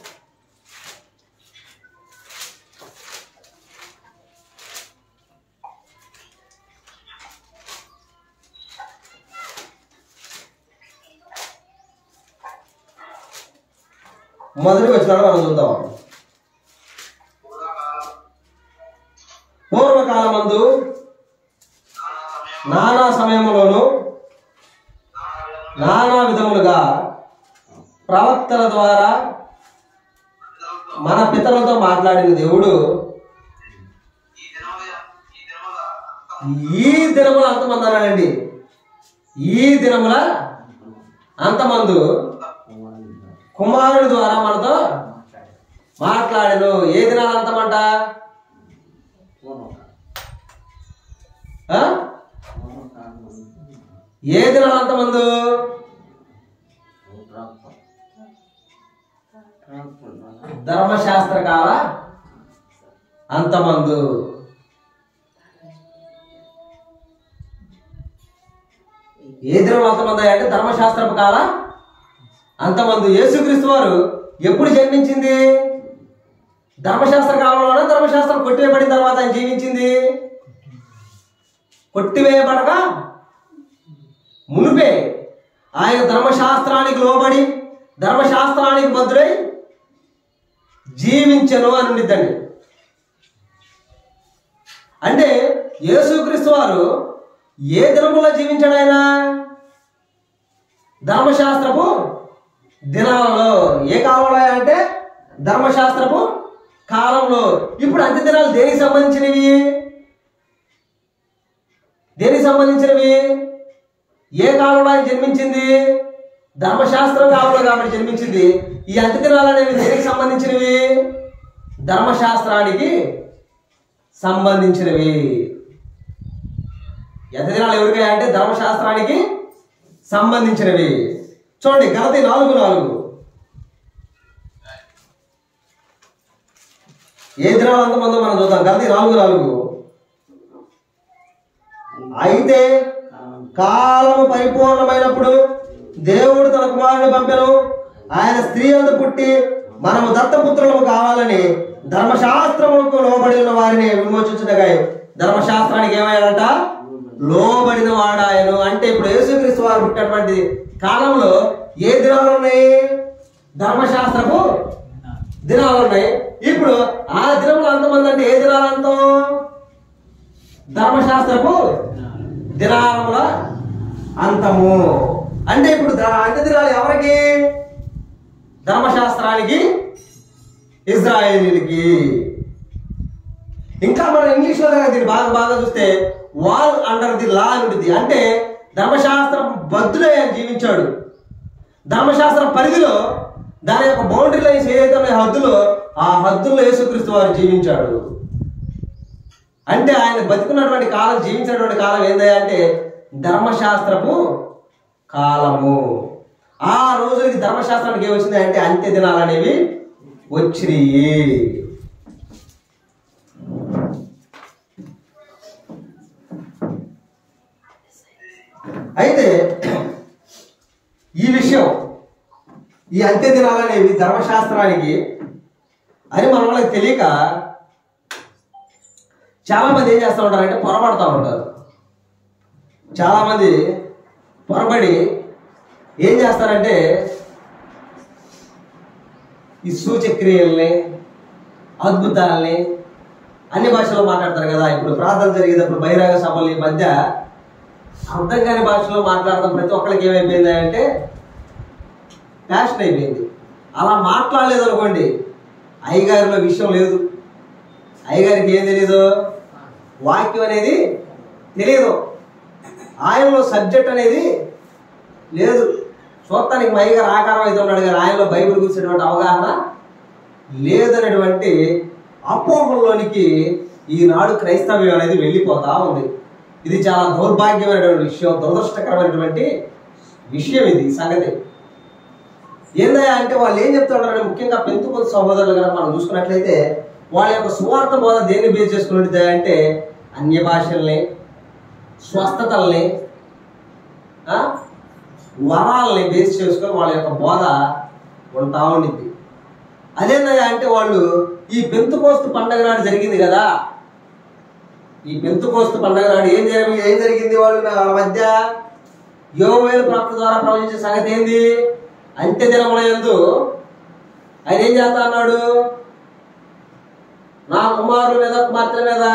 మొదటి వచ్చినాడు మనం చూద్దాం పూర్వకాలమందు నానా సమయములోను నానా విధములుగా ప్రవక్తల ద్వారా మన పితరులతో మాట్లాడిన దేవుడు ఈ దినముల అంతమంది అన్నాడండి ఈ దినముల అంతమందు కుమారుడి ద్వారా మనతో మాట్లాడను ఏ దినాలు అంతమంట ఆ? ఏ దినాలు అంతమందు ధర్మశాస్త్ర కాల అంతమందు ఏ దినం అంతమంది అంటే ధర్మశాస్త్రపు కాల అంతమంది యేసుక్రీస్తు వారు ఎప్పుడు జన్మించింది ధర్మశాస్త్ర కాలంలోనే ధర్మశాస్త్రం కొట్టివేయబడిన తర్వాత ఆయన జీవించింది కొట్టివేయబడక మునిపే ఆయన ధర్మశాస్త్రానికి లోబడి ధర్మశాస్త్రానికి బద్దుడై జీవించను అని ఉండిద్దండి అంటే యేసుక్రీస్తు వారు ఏ దినములో జీవించాడు ఆయన ధర్మశాస్త్రపు దినాలలో ఏ కాలంలో అంటే ధర్మశాస్త్రపు కాలంలో ఇప్పుడు అంత్య దినాలు దేనికి సంబంధించినవి దేనికి సంబంధించినవి ఏ కాలంలో ఆయన జన్మించింది ధర్మశాస్త్రం కాలంలో కాబట్టి జన్మించింది ఈ అంత్య దినాలు అనేవి దేనికి సంబంధించినవి ధర్మశాస్త్రానికి సంబంధించినవి ఎంత దినాలు ఎవరికి అంటే ధర్మశాస్త్రానికి సంబంధించినవి చూడండి గలతి నాలుగు నాలుగు ఏ దినాలు అంతమందో మనం చూద్దాం గలతి నాలుగు నాలుగు అయితే కాలము పరిపూర్ణమైనప్పుడు దేవుడు తన కుమారుని పంపెను ఆయన స్త్రీ అందు పుట్టి మనము దత్తపుత్రులము కావాలని ధర్మశాస్త్రములకు లోబడి ఉన్న వారిని విమోచించుటగా ధర్మశాస్త్రానికి ఏమయ్యాడట లోబడిన వాడాయను అంటే ఇప్పుడు యేసుక్రీస్తు వారు పుట్టినటువంటి కాలంలో ఏ దినాలు ఉన్నాయి ధర్మశాస్త్రపు దినాలు ఉన్నాయి ఇప్పుడు ఆ దినములు అంతమంది అంటే ఏ దినాలు అంతం ధర్మశాస్త్రపు దినాలముల అంతము అంటే ఇప్పుడు ద- అంత్య దినాలు ఎవరికి ధర్మశాస్త్రానికి ఇజ్రాయేలీలకి ఇంకా మనం ఇంగ్లీష్ లో కనుక దీన్ని బాగా బాగా చూస్తే వాల్ అండర్ ది లా అని ఉంటుంది అంటే ధర్మశాస్త్రం బద్దులే ఆయన జీవించాడు ధర్మశాస్త్రం పరిధిలో దాని యొక్క బౌండరీ లైన్స్ ఏదైతే ఉన్నాయో హద్దులో ఆ హద్దుల్లో యేసుక్రీస్తు వారు జీవించాడు అంటే ఆయన బతుకున్నటువంటి కాలం జీవించినటువంటి కాలం ఏందయ్యా అంటే ధర్మశాస్త్రపు కాలము ఆ రోజులకి ధర్మశాస్త్రానికి ఏమొచ్చింది అంటే అంత్య దినాలు అనేవి వచ్చినాయి అయితే ఈ విషయం ఈ అంత్య దినాలు అనేవి ధర్మశాస్త్రానికి అని మన వాళ్ళకి తెలియక చాలా మంది ఏం చేస్తూ ఉంటారంటే పొరపడుతూ ఉంటారు చాలా మంది పొరపడి ఏం చేస్తారంటే ఈ సూచక్రియల్ని అద్భుతాలని అన్ని భాషలో మాట్లాడతారు కదా ఇప్పుడు ప్రార్థన జరిగేటప్పుడు బహిరంగ సభలు ఈ మధ్య అర్థం కాని భాషలో మాట్లాడడం ప్రతి ఒక్కరికి ఏమైపోయింది అంటే ప్యాషన్ అయిపోయింది అలా మాట్లాడలేదు అనుకోండి అయ్యగారిలో విషయం లేదు అయ్యగారికి ఏం తెలీదు వాక్యం అనేది తెలియదు ఆయనలో సబ్జెక్ట్ అనేది లేదు చూడటానికి మా అయ్యగారు ఆకారం అయితే ఉన్నాడు కానీ ఆయనలో బైబిల్ గురించినటువంటి అవగాహన లేదనేటువంటి అపోహంలోనికి ఈనాడు క్రైస్తవ్యం అనేది వెళ్ళిపోతా ఉంది ఇది చాలా దౌర్భాగ్యమైనటువంటి విషయం దురదృష్టకరమైనటువంటి విషయం ఇది ఈ సంగతి ఏందయ్యా అంటే వాళ్ళు ఏం చెప్తుంటారంటే ముఖ్యంగా పెంతుకొంత సహోదరులు కనుక మనం చూసుకున్నట్లయితే వాళ్ళ యొక్క సువార్త బోధ దేన్ని బేస్ చేసుకున్నది అంటే అన్య భాషల్ని స్వస్థతల్ని ఆ, వరాల్ని బేస్ చేసుకొని వాళ్ళ యొక్క బోధ ఉంటా ఉండిద్ది అదేందయ్యా అంటే వాళ్ళు ఈ పెంతుకోస్తు పండగ నాడు జరిగింది కదా ఈ పెంతుకోస్తు పండగ నాడు ఏం జరిగి ఏం జరిగింది వాళ్ళు వాళ్ళ మధ్య యోవేలు ప్రాప్త ద్వారా ప్రవచించే సంగతి ఏంది అంత్య దినముల యందు ఆయన ఏం చేస్తా అన్నాడు నా కుమారుల మీద కుమార్తెల మీద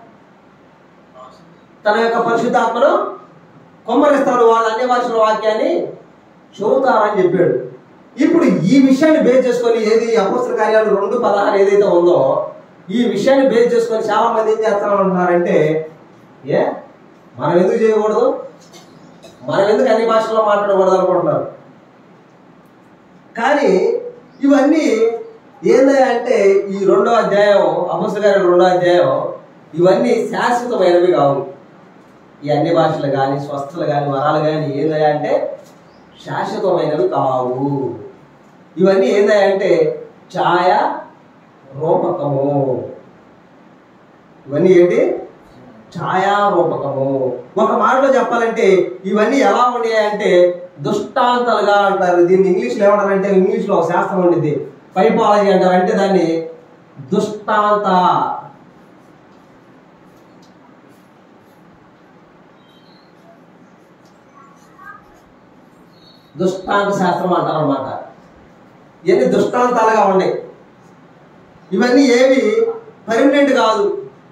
తన యొక్క పరిశుద్ధాత్మను కొమ్మరిస్తాడు వాళ్ళు అన్ని భాషల వాక్యాన్ని చెబుతారని చెప్పాడు ఇప్పుడు ఈ విషయాన్ని బేస్ చేసుకొని ఏది అపస్త్ర కార్యాలు రెండు పదహారు ఏదైతే ఉందో ఈ విషయాన్ని బేస్ చేసుకొని చాలా మంది ఏం చేస్తారంటున్నారంటే ఏ మనం ఎందుకు చేయకూడదు మనం ఎందుకు అన్ని భాషల్లో మాట్లాడకూడదు అనుకుంటున్నారు కానీ ఇవన్నీ ఏంది అంటే ఈ రెండో అధ్యాయం అమృత గారి రెండో అధ్యాయం ఇవన్నీ శాశ్వతమైనవి కావు ఈ అన్ని భాషలు కానీ స్వస్థలు కానీ వరాలు కానీ ఏందయ్యా అంటే శాశ్వతమైనవి కావు ఇవన్నీ ఏందయ్యా అంటే ఛాయ రూపకము ఇవన్నీ ఏంటి ఛాయారూపకము ఒక మాటలో చెప్పాలంటే ఇవన్నీ ఎలా ఉన్నాయంటే దుష్టాంతాలుగా అంటారు దీన్ని ఇంగ్లీష్లో ఏమంటారంటే ఇంగ్లీష్లో ఒక శాస్త్రం ఉండిద్ది పైపాలజీ అంటారు అంటే దాన్ని దుష్టాంత దుష్టాంత శాస్త్రం అంటారు అనమాట ఇవన్నీ దుష్టాంతాలుగా ఉన్నాయి ఇవన్నీ ఏవి పర్మనెంట్ కాదు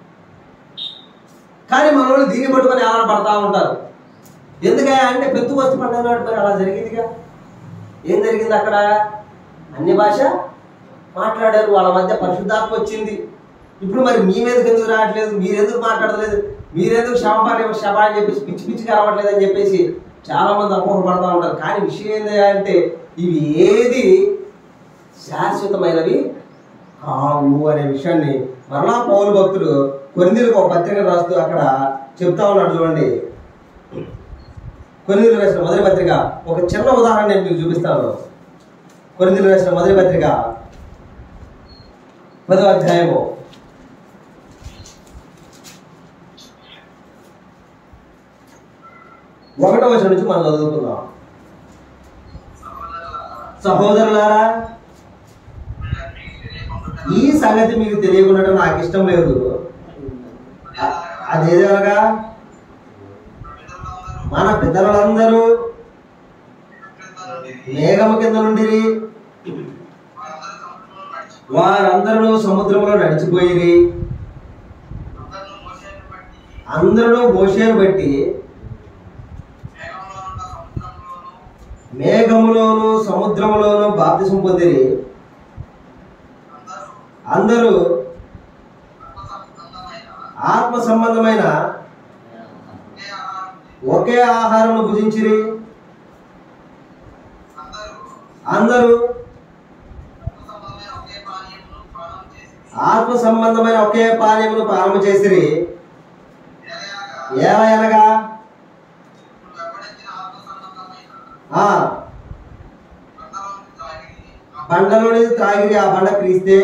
కానీ మన వాళ్ళు దీన్ని పట్టుకొని ఎలా పడతా ఉంటారు ఎందుకయ్యా అంటే పెద్ద పండుగ నాడు మరి అలా జరిగిందిగా ఏం జరిగింది అక్కడ అన్ని భాష మాట్లాడారు వాళ్ళ మధ్య పరిశుద్ధాత్మ వచ్చింది ఇప్పుడు మరి మీ మీదకి ఎందుకు రావట్లేదు మీరెందుకు మాట్లాడలేదు మీరెందుకు శవపాలి శవ అని చెప్పేసి పిచ్చి పిచ్చిగా రావట్లేదు అని చెప్పేసి చాలా మంది అపోహ పడతా ఉంటారు కానీ విషయం ఏంటి అంటే ఇవి ఏది శాశ్వతమైనవి కావు అనే విషయాన్ని మరలా పౌరు భక్తుడు కొరిందీలకు ఒక పత్రిక రాస్తూ అక్కడ చెప్తా ఉన్నాడు చూడండి కొరిందీలు రాసిన మొదటి పత్రిక ఒక చిన్న ఉదాహరణ నేను మీకు చూపిస్తాను కొరిందీలు రాసిన మొదటి పత్రిక పదో అధ్యాయము ఒకటో వచనం నుంచి మనం చదువుకుందాం సహోదరులారా ఈ సంగతి మీకు తెలియకుండా నాకు ఇష్టం లేదు అదేదనగా మన పితరులందరూ మేఘము కింద నుండిరి వారందరూ సముద్రంలో నడిచిపోయిరి అందరూ మోషేను బట్టి మేఘములోను సముద్రములోను బాప్తిసం పొందిరి అందరూ ఆత్మ సంబంధమైన ఒకే ఆహారం భుజించిరి అందరూ ఆత్మ సంబంధమైన ఒకే పానీయమును ప్రారంభం చేసిరి ఎలా అనగా ఆ బండలోని త్రాగిరి ఆ బండ క్రీస్తే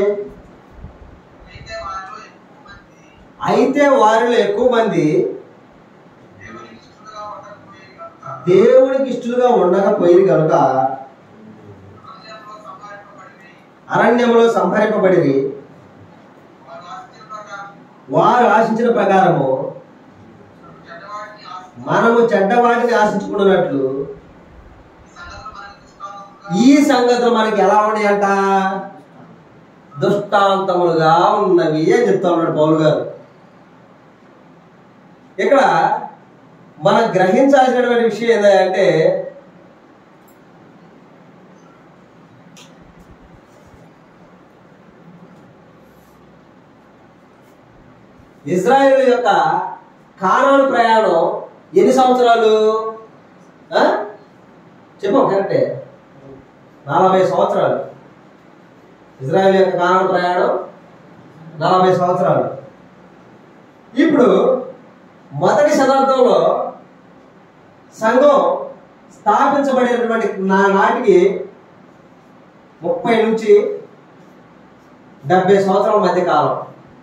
అయితే వారిలో ఎక్కువ మంది దేవునికి ఇష్టలుగా ఉండకపోయింది కనుక అరణ్యములో సంహరింపబడిరి వారు ఆశించిన ప్రకారము మనము చెడ్డవాటిని ఆశించుకున్నట్లు ఈ సంగతులు మనకి ఎలా ఉన్నాయంట దుష్టాంతములుగా ఉన్నవి అని చెప్తా ఉన్నాడు పౌలు గారు ఇక్కడ మనం గ్రహించాల్సినటువంటి విషయం ఏంటంటే ఇజ్రాయేల్ యొక్క కానాను ప్రయాణం ఎన్ని సంవత్సరాలు ఆ? చెప్పు కరెక్టే నలభై సంవత్సరాలు ఇజ్రాయేల్ యొక్క కానాను ప్రయాణం నలభై సంవత్సరాలు ఇప్పుడు మొదటి శతాబ్దంలో సంఘం స్థాపించబడినటువంటి నా నాటికి ముప్పై నుంచి డెబ్బై సంవత్సరాల మధ్య కాలం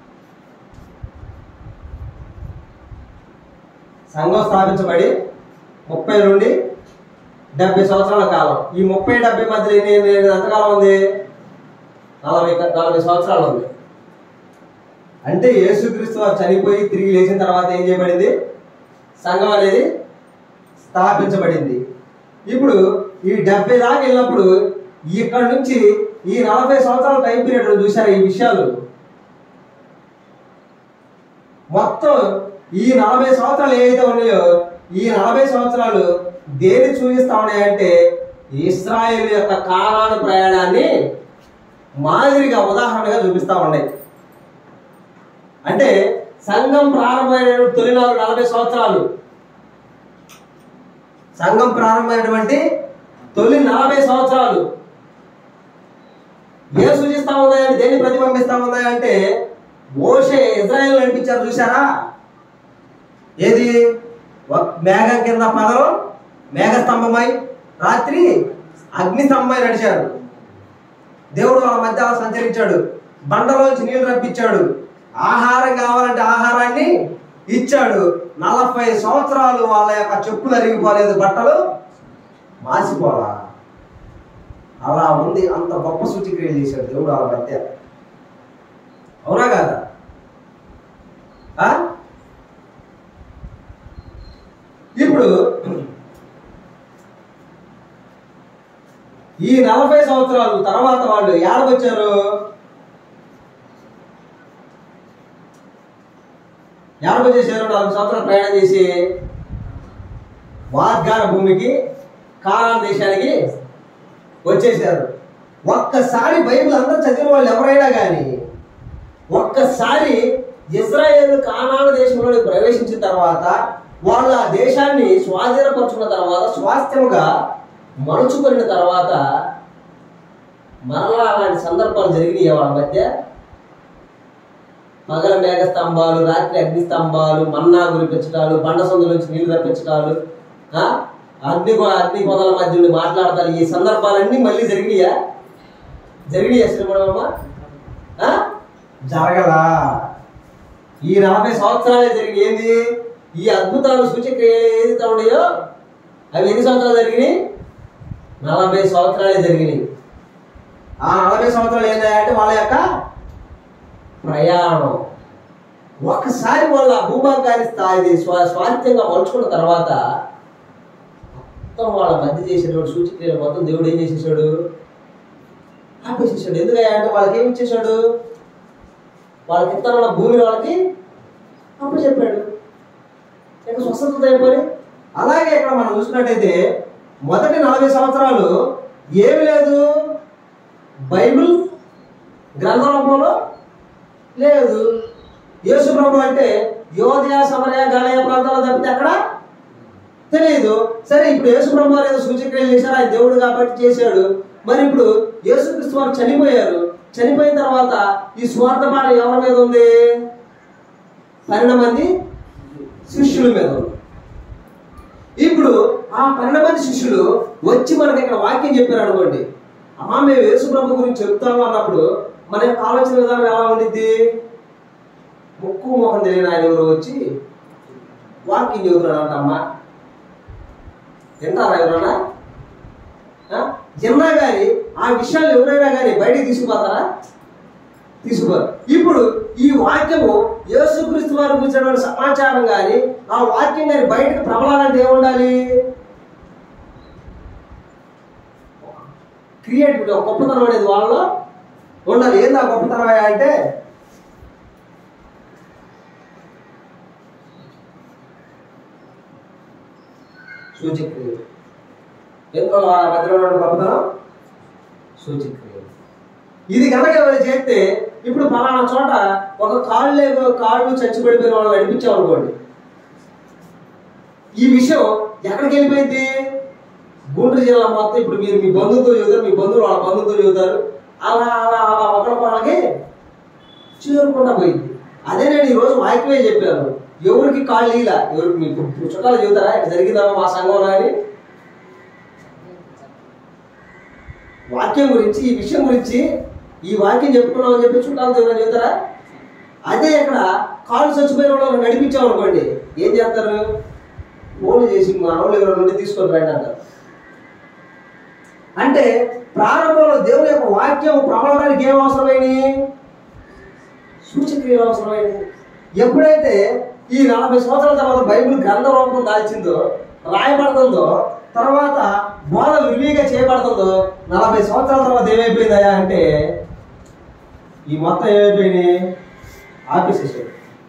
సంఘం స్థాపించబడి ముప్పై నుండి డెబ్బై సంవత్సరాల కాలం ఈ ముప్పై డెబ్బై మధ్యలో ఎన్ని- ఎన్ని- ఎన్ని- ఎంతకాలం ఉంది నలభై క- నలభై సంవత్సరాలు ఉంది అంటే యేసుక్రీస్తు వారు చనిపోయి తిరిగి లేచిన తర్వాత ఏం చేయబడింది సంఘం అనేది స్థాపించబడింది ఇప్పుడు ఈ డెబ్బై దాకా వెళ్ళినప్పుడు ఇక్కడ నుంచి ఈ నలభై సంవత్సరాల టైం పీరియడ్ చూసారు ఈ విషయాలు మొత్తం ఈ నలభై సంవత్సరాలు ఏవైతే ఉన్నాయో ఈ నలభై సంవత్సరాలు దేని చూపిస్తా ఉన్నాయంటే ఇస్రాయేల్ యొక్క కాలాన ప్రయాణాన్ని మాదిరిగా ఉదాహరణగా చూపిస్తా ఉన్నాయి అంటే సంఘం ప్రారంభమైన తొలి నాలుగు నలభై సంవత్సరాలు సంఘం ప్రారంభమైనటువంటి తొలి నలభై సంవత్సరాలు ఏ సూచిస్తా ఉన్నాయంటే దేన్ని ప్రతిబింబిస్తా ఉన్నాయంటే మోషే ఇజ్రాయెల్ నడిపించారు చూసారా ఏది ఒక మేఘం కింద పగలు మేఘ స్తంభమై రాత్రి అగ్ని స్తంభమై నడిచారు దేవుడు వాళ్ళ మధ్య అలా సంచరించాడు బండలోంచి నీళ్లు రప్పించాడు ఆహారం కావాలంటే ఆహారాన్ని ఇచ్చాడు నలభై సంవత్సరాలు వాళ్ళ యొక్క చెప్పులు అరిగిపోలేదు బట్టలు మాసిపోలా అలా ఉంది అంత గొప్ప సూచిక్రియలు చేశాడు దేవుడు వాళ్ళ మధ్య అవునా కాదా ఆ? ఇప్పుడు ఈ నలభై సంవత్సరాలు తర్వాత వాళ్ళు ఏడకొచ్చారు ఏడకొచ్చేసారు నాలుగు సంవత్సరాలు ప్రయాణం చేసి వాగ్దాన భూమికి కానాన్ దేశానికి వచ్చేసారు ఒక్కసారి బైబిల్ అందరూ చదివిన వాళ్ళు ఎవరైనా కానీ ఒక్కసారి ఇజ్రాయేల్ కానాను దేశంలో ప్రవేశించిన తర్వాత వాళ్ళు ఆ దేశాన్ని స్వాధీనపరుచుకున్న తర్వాత స్వాస్థ్యముగా మలుచుకున్న తర్వాత మరలా అలాంటి సందర్భాలు జరిగినాయి వాళ్ళ మధ్య పగల మేఘ స్తంభాలు రాత్రి అగ్ని స్తంభాలు మన్నా గురిపించడాలు బండ సందుల నుంచి నీళ్లు రప్పించడాలు ఆ? అగ్ని అగ్ని పొదల మధ్య నుండి మాట్లాడతారు ఈ సందర్భాలన్నీ మళ్ళీ జరిగినాయా జరిగినాయా శ్రీమణమ్మ జరగలా ఈ నలభై సంవత్సరాలే జరిగి ఏంది ఈ అద్భుతాలు సూచిక ఏదైతే ఉన్నాయో అవి ఎన్ని సంవత్సరాలు జరిగినాయి నలభై సంవత్సరాలే జరిగినాయి ఆ నలభై సంవత్సరాలు ఏంటంటే వాళ్ళ యొక్క ప్రయాణం ఒకసారి వాళ్ళ భూభాగాన్ని స్థాయి స్వా స్వాస్థ్యంగా మలుచుకున్న తర్వాత మొత్తం వాళ్ళ మధ్య చేసేటువంటి సూచిక్రియలు మొత్తం దేవుడు ఏం చేసేసాడు ఆపేసేసాడు ఎందుకయ్యా అంటే వాళ్ళకి ఏమి ఇచ్చేసాడు వాళ్ళకి ఇస్తానన్న భూమిని వాళ్ళకి అప్పుడు చెప్పాడు ఇక స్వస్థత అయిపోయి అలాగే ఇక్కడ మనం చూసుకున్నట్టయితే మొదటి నలభై సంవత్సరాలు ఏమి లేదు బైబిల్ గ్రంథ రూపంలో లేదు యేసు ప్రభు అంటే యోధయ సమరయ గలయ ప్రాంతాల్లో తప్పితే అక్కడ తెలియదు సరే ఇప్పుడు యేసు బ్రహ్మ ఏదో సూచక్రియలు చేశారు ఆయన దేవుడు కాబట్టి చేశాడు మరి ఇప్పుడు యేసుక్రీస్తు వారు చనిపోయారు చనిపోయిన తర్వాత ఈ స్వార్థ పాట ఎవరి మీద ఉంది పన్నెండు మంది శిష్యుల మీద ఉంది ఇప్పుడు ఆ పన్నెండు మంది శిష్యులు వచ్చి మనకి ఇక్కడ వాక్యం చెప్పారు అనుకోండి అమ్మా మేము యేసు ప్రభు గురించి చెప్తాము అన్నప్పుడు మన యొక్క ఆలోచన విధానం ఎలా ఉండిద్ది ముక్కు మొహం తెలియని ఆయన ఎవరు వచ్చి వాక్యం చెబుతున్నాడు అమ్మా వింటారా ఎవరైనా ఆ? విన్నా కానీ ఆ విషయాలు ఎవరైనా కానీ బయటికి తీసుకుపోతారా తీసుకుపోరు ఇప్పుడు ఈ వాక్యము యేసుక్రీస్తు వారి గురించినటువంటి సమాచారం కానీ ఆ వాక్యం కానీ బయటకు ప్రబలాలంటే ఏముండాలి క్రియేటివిటీ ఒక గొప్పతనం అనేది వాళ్ళలో ఉండాలి ఏంది ఆ గొప్పతనం అంటే సూచక్రియ ఎందుకు ఆ మధ్యలో ఉన్న గొప్పతనం సూచక్రియ ఇది కనుక ఎవరు చేస్తే ఇప్పుడు పలానా చోట ఒక కాళ్ళు లేవు కాళ్ళు చచ్చిపడిపోయిన వాళ్ళు నడిపించామనుకోండి ఈ విషయం ఎక్కడికి వెళ్ళిపోయింది గుంటూరు జిల్లా మొత్తం ఇప్పుడు మీరు మీ బంధువుతో చదువుతారు మీ బంధువులు వాళ్ళ బంధువుతో చదువుతారు అలా అలా అలా ఒకరి వాళ్ళకి చేరుకుండా పోయింది అదే నేను ఈ రోజు వాక్యమే చెప్పాను ఎవరికి కాళ్ళు ఇలా ఎవరికి మీ చుట్టాలు చెబుతారా ఇట్లా జరిగిందమ్మా మా సంఘంలో అని వాక్యం గురించి ఈ విషయం గురించి ఈ వాక్యం చెప్పుకున్నాం అని చెప్పి చుట్టాలు చెబుతారా చెబుతారా అదే ఇక్కడ కాళ్ళు చచ్చిపోయిన వాళ్ళు నడిపించాం అనుకోండి ఏం చేస్తారు ఫోన్ చేసి మా వాళ్ళు ఎవరి నుండి తీసుకొని రండి అంటారు అంటే ప్రారంభంలో దేవుని యొక్క వాక్యం ప్రబలడానికి ఏం అవసరమైంది సూచక్రియలు అవసరమైంది ఎప్పుడైతే ఈ నలభై సంవత్సరాల తర్వాత బైబిల్ గ్రంథ రూపం దాల్చిందో రాయబడుతుందో తర్వాత బోధ విరివిగా చేయబడుతుందో నలభై సంవత్సరాల తర్వాత ఏమైపోయిందయా అంటే ఈ మొత్తం ఏమైపోయింది ఆపేసేసాడు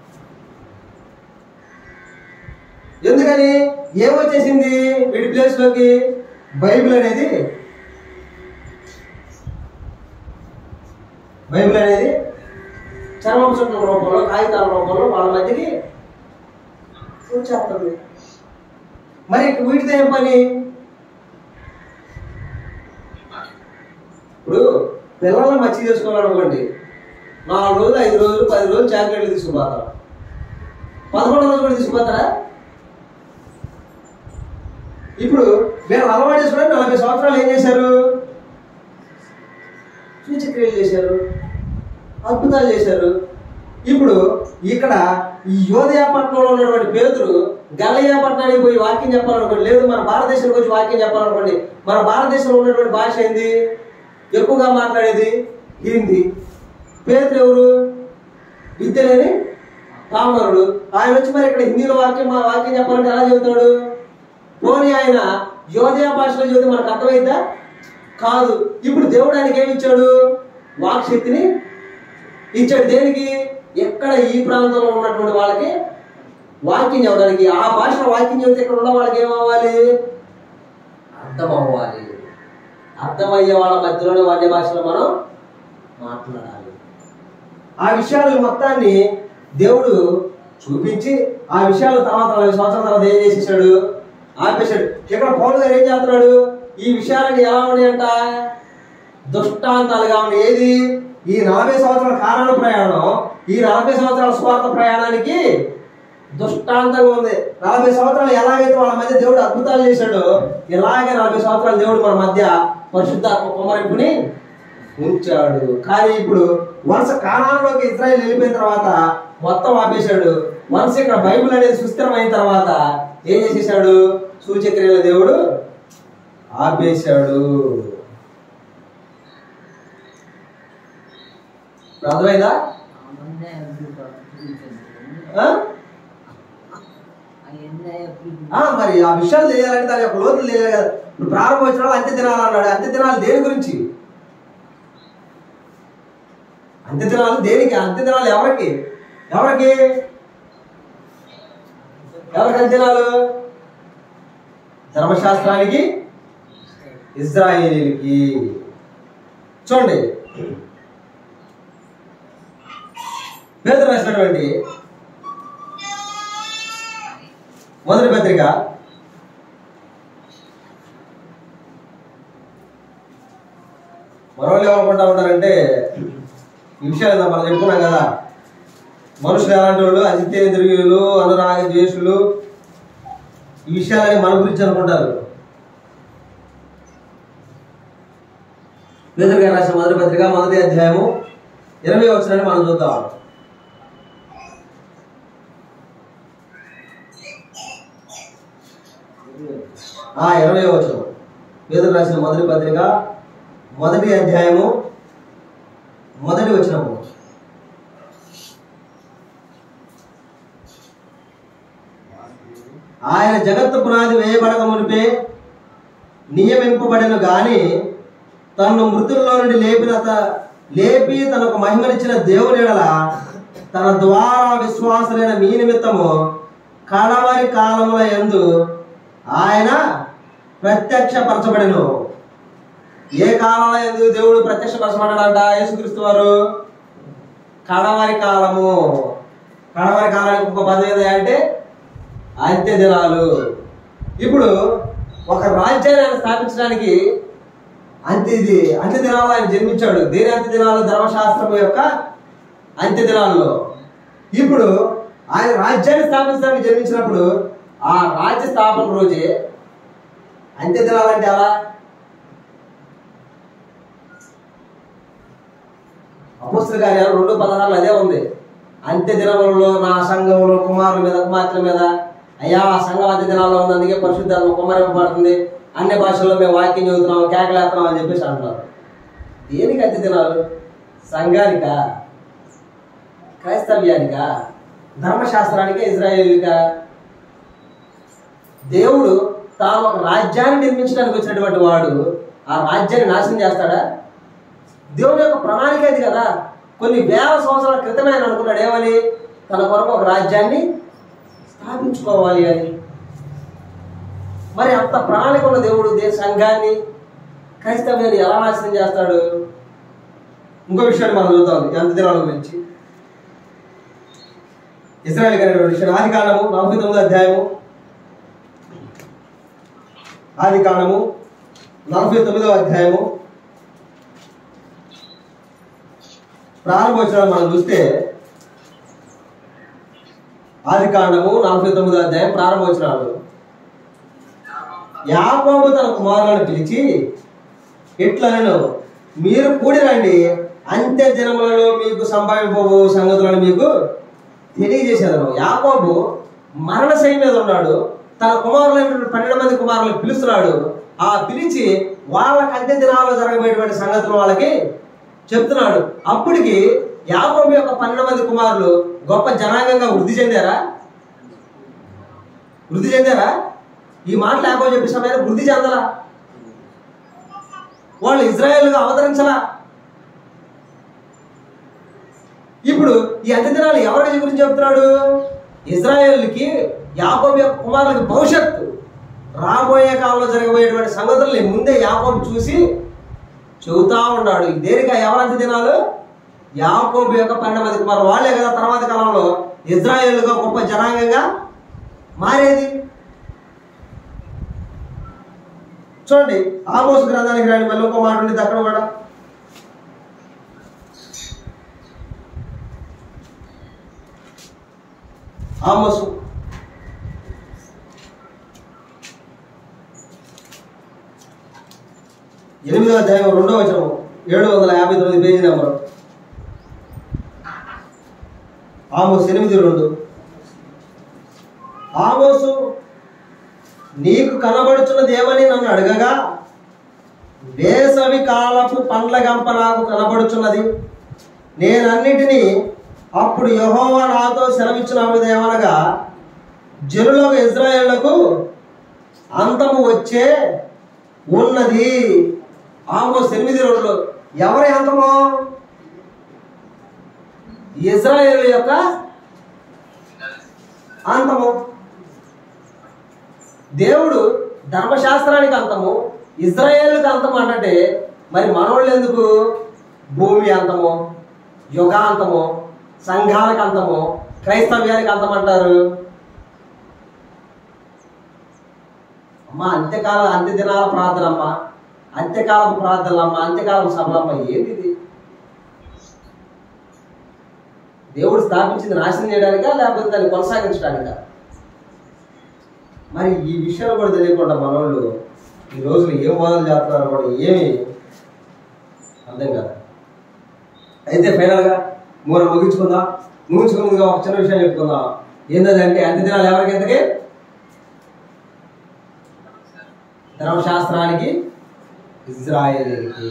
ఎందుకని ఏమొచ్చేసింది వీడి ప్లేస్ లోకి బైబిల్ అనేది బైబిల్ అనేది చర్మం చుట్టల రూపంలో కాగితాల రూపంలో వాళ్ళ మధ్యకి వచ్చేస్తుంది మరి వీటితో ఏం పని ఇప్పుడు పిల్లల్ని మంచి చేసుకోవాలనుకోండి నాలుగు రోజులు ఐదు రోజులు పది రోజులు చాక్లెట్లు తీసుకుపోతారు పదకొండు రోజులు కూడా తీసుకుపోతారా ఇప్పుడు వీళ్ళు అలవాటు చేసుకోవడానికి నలభై సంవత్సరాలు ఏం చేశారు సూచక్రియలు చేశారు అద్భుతాలు చేశారు ఇప్పుడు ఇక్కడ ఈ యోధయాపట్నంలో ఉన్నటువంటి పేదరు గలయాపట్నానికి పోయి వాక్యం చెప్పాలనుకోండి లేదు మన భారతదేశానికి వచ్చి వాక్యం చెప్పాలనుకోండి మన భారతదేశంలో ఉన్నటువంటి భాష ఏంది ఎక్కువగా మాట్లాడేది హిందీ పేదలు ఎవరు విద్య లేని పామరుడు ఆయన వచ్చి మరి ఇక్కడ హిందీలో వాక్యం మా వాక్యం చెప్పాలంటే ఎలా చెబుతాడు పోనీ ఆయన యోధయ భాషలో చెబితే మనకు అర్థమైందా కాదు ఇప్పుడు దేవుడు ఆయనకి ఏమి ఇచ్చాడు వాక్ శక్తిని ఇచ్చాడు దేనికి ఎక్కడ ఈ ప్రాంతంలో ఉన్నటువంటి వాళ్ళకి వాక్యం చెప్పడానికి ఆ భాషలో వాక్యం చెబితే ఇక్కడ ఉన్న వాళ్ళకి ఏమవ్వాలి అర్థం అవ్వాలి అర్థమయ్యే వాళ్ళ మధ్యలోనే వాడే భాషలో మనం మాట్లాడాలి ఆ విషయాలు మొత్తాన్ని దేవుడు చూపించి ఆ విషయాలు తర్వాత నలభై సంవత్సరాల తర్వాత ఏం చేసేసాడు ఆపేశాడు ఇక్కడ పౌలు గారు ఏం చేస్తున్నాడు ఈ విషయాలన్నీ ఎలా ఉన్నాయంట దుష్టాంతాలుగా ఉన్నాయి ఏది ఈ నలభై సంవత్సరాల కారణ ప్రయాణం ఈ నలభై సంవత్సరాల స్వార్థ ప్రయాణానికి దుష్టాంతంగా ఉంది నలభై సంవత్సరాలు ఎలాగైతే వాళ్ళ మధ్య దేవుడు అద్భుతాలు చేశాడో ఇలాగే నలభై సంవత్సరాలు దేవుడు మన మధ్య పరిశుద్ధాత్మ కుమరింపుని ఉంచాడు కానీ ఇప్పుడు వరుస కాలాల్లోకి ఇజ్రాయెల్ వెళ్ళిపోయిన తర్వాత మొత్తం ఆపేశాడు వరుస ఇక్కడ బైబిల్ అనేది సుస్థిరమైన తర్వాత ఏం చేసేసాడు సూచక్రియల దేవుడు ఆపేశాడు ఇప్పుడు అర్థమైందా ఆ? ఆ, మరి ఆ విషయాలు తెలియాలంటే దాని యొక్క లోతులు తెలియాలి కదా ఇప్పుడు ప్రారంభం వచ్చిన వాళ్ళు అంత్య దినాలు అన్నాడు అంత్య దినాలు దేని గురించి అంత్య దినాలు దేనికి అంత్య దినాలు ఎవరికి ఎవరికి ఎవరికి అంత్య దినాలు ధర్మశాస్త్రానికి ఇజ్రాయేలీకి చూడండి పేదలు రాసినటువంటి మొదటి పత్రిక మనోళ్ళు ఏమనుకుంటా ఉంటారంటే ఈ విషయాలు ఇందాక మనం చెప్పుకున్నాం కదా మనుషులు ఎలాంటి వాళ్ళు అజితేంద్రియులు అనురాగ ద్వేషులు ఈ విషయాలని మన గురించి అనుకుంటారు పేదలు గారు రాసిన మొదటి పత్రిక మొదటి అధ్యాయము ఇరవై వచ్చినని మనం చూద్దాం ఆ ఇరవై వచనం పేదలు రాసిన మొదటి పత్రిక మొదటి అధ్యాయము మొదటి వచనము ఆయన జగత్తు పునాది వేయబడక మునిపే నియమింపబడిన గాని తను మృతుల్లో నుండి లేపిన త- లేపి తనకు మహిమనిచ్చిన దేవుని ఎడల తన ద్వారా విశ్వాసులైన మీ నిమిత్తము కడవరి కాలముల యందు ఆయన ప్రత్యక్షపరచబడిను ఏ కాలంలో ఎందుకు దేవుడు ప్రత్యక్షపరచబడ్డాడంట యేసుక్రీస్తు వారు కడవరి కాలము కడవరి కాలానికి ఒక పదం ఏది అంటే అంత్య దినాలు ఇప్పుడు ఒక రాజ్యాన్ని ఆయన స్థాపించడానికి అంత్య ఇది అంత్య దినాలు ఆయన జన్మించాడు దేని అంత్య దినాలు ధర్మశాస్త్రం యొక్క అంత్య దినాల్లో ఇప్పుడు ఆయన రాజ్యాన్ని స్థాపించడానికి జన్మించినప్పుడు ఆ రాజ్య స్థాపన రోజే అంత్య దినాలంటే ఎలా అపోస్తుల కార్యాలు రెండు పదహారులు అదే ఉంది అంత్య దినములలో నా సంఘంలో కుమారుల మీద కుమార్తెల మీద అయ్యా ఆ సంఘం అంత్య దినాల్లో ఉంది అందుకే పరిశుద్ధాత్మ కుమారింపబడుతుంది అన్ని భాషల్లో మేము వాక్యం చదువుతున్నాం కేకలేస్తున్నాం అని చెప్పేసి అంటున్నారు దేనికి అంత్య దినాలు సంఘానిక క్రైస్తవ్యానిక ధర్మశాస్త్రానిక ఇజ్రాయేలీక దేవుడు తాను ఒక రాజ్యాన్ని నిర్మించడానికి వచ్చినటువంటి వాడు ఆ రాజ్యాన్ని నాశనం చేస్తాడా దేవుని యొక్క ప్రణాళిక అది కదా కొన్ని వేల సంవత్సరాల క్రితమే ఆయన అనుకున్నాడు ఏమని తన కొరకు ఒక రాజ్యాన్ని స్థాపించుకోవాలి అని మరి అంత ప్రణాళిక ఉన్న దేవుడు దే సంఘాన్ని క్రైస్తవ్యాన్ని ఎలా నాశనం చేస్తాడు ఇంకో విషయాన్ని మనం చూద్దాం ఎంత దినాల గురించి ఇస్రాయల్ గారి విషయం ఆది కాండము నలభై తొమ్మిది అధ్యాయము ఆది కాండము నలభై తొమ్మిదవ అధ్యాయము ప్రారంభోచనాలు మనం చూస్తే ఆది కాండము నలభై తొమ్మిదో అధ్యాయం ప్రారంభోచనాలు యాకోబు తన కుమారులను పిలిచి ఇట్లను మీరు కూడి రండి అంత్య దినములలో మీకు సంభవింపబో సంగతులను మీకు తెలియజేసేదను యాకోబు మరణశైలి మీద ఉన్నాడు తన కుమారులైనటువంటి పన్నెండు మంది కుమారులను పిలుస్తున్నాడు ఆ పిలిచి వాళ్ళకి అంత్య దినాల్లో జరగబోయేటువంటి సంగతులు వాళ్ళకి చెప్తున్నాడు అప్పటికి యాకోబు యొక్క పన్నెండు మంది కుమారులు గొప్ప జనాంగంగా వృద్ధి చెందారా వృద్ధి చెందారా ఈ మాటలు యాకోబు చెప్పే సమయాన్ని వృద్ధి చెందరా వాళ్ళు ఇజ్రాయేల్గా అవతరించలా ఇప్పుడు ఈ అంత్య దినాలు ఎవరి గురించి చెప్తున్నాడు ఇజ్రాయేల్కి యాకోబు యొక్క కుమారులకి భవిష్యత్తు రాబోయే కాలంలో జరగబోయేటువంటి సంగతుల్ని ముందే యాకోబు చూసి చెబుతా ఉన్నాడు ఈ దేనిగా ఎవరి అంత్య దినాలు యాకోబు యొక్క పన్నెండు మంది కుమారులు వాళ్ళే కదా తర్వాత కాలంలో ఇజ్రాయేల్గా గొప్ప జనాంగంగా మారేది చూడండి ఆమోసు గ్రంథానికి రండి మళ్ళీ ఒక మాట ఉండేది అక్కడ కూడా ఆమోసు ఎనిమిదవ అధ్యాయం రెండవ వచనం ఏడు వందల యాభై తొమ్మిది పేజీ నెంబర్ ఆమోస్ ఎనిమిది రెండు ఆమోసు నీకు కనబడుచున్నది ఏమని నన్ను అడగగా వేసవి కాలపు పండ్ల గంప నాకు కనబడుచున్నది నేనన్నిటినీ అప్పుడు యెహోవా నాతో సెలవిచ్చిన ఏమనగా జనులకు ఇజ్రాయేళ్లకు అంతము వచ్చే ఉన్నది ఆమోస్ ఎనిమిది రోజులు ఎవరి అంతము ఇజ్రాయేల్ యొక్క అంతము దేవుడు ధర్మశాస్త్రానికి అంతము ఇజ్రాయేల్కి అంతం అంటే మరి మనోళ్ళు ఎందుకు భూమి అంతము యుగాంతము సంఘాలకు అంతము క్రైస్తవ్యానికి అంతం అంటారు అమ్మా అంత్యకాల అంత్య దినాల ప్రార్థన అమ్మా అంత్యకాలపు ప్రార్థనలు అమ్మా అంత్యకాలపు సభలమ్మ ఏంటి ఇది దేవుడు స్థాపించింది నాశనం చేయడానికా లేకపోతే దాన్ని కొనసాగించడానికా మరి ఈ విషయాలు కూడా తెలియకుండా మనోళ్ళు ఈ రోజులు ఏం బోధన చేస్తున్నారు కూడా ఏమి అర్థం కాదు అయితే ఫైనల్గా మూల ముగించుకుందాం ముగించుకుందిగా ఒక చిన్న విషయం చెప్పుకుందాం ఏంటంటే అంత్య దినాలు ఎవరికి ఎంతకి ధర్మశాస్త్రానికి ఇజ్రాయేలీకి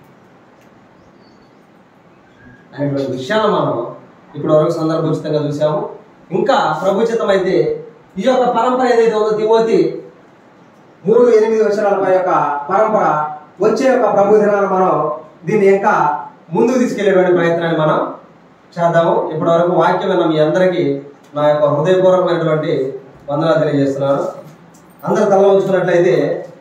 అనేటువంటి విషయాలు మనం ఇప్పటి వరకు సందర్భోచితంగా చూసాము ఇంకా ప్రభుచితం అయితే ఈ యొక్క పరంపర ఏదైతే ఉందో తిమోతి మూడు ఎనిమిది వర్షాల యొక్క పరంపర వచ్చే యొక్క ప్రభు దినాలు మనం దీన్ని ఇంకా ముందుకు తీసుకెళ్లేటువంటి ప్రయత్నాన్ని మనం చేద్దాము ఇప్పటి వరకు వాక్యం విన్న మీ అందరికీ నా యొక్క హృదయపూర్వకమైనటువంటి వందనాలు తెలియజేస్తున్నాను అందరు తల ఉంచుకున్నట్లయితే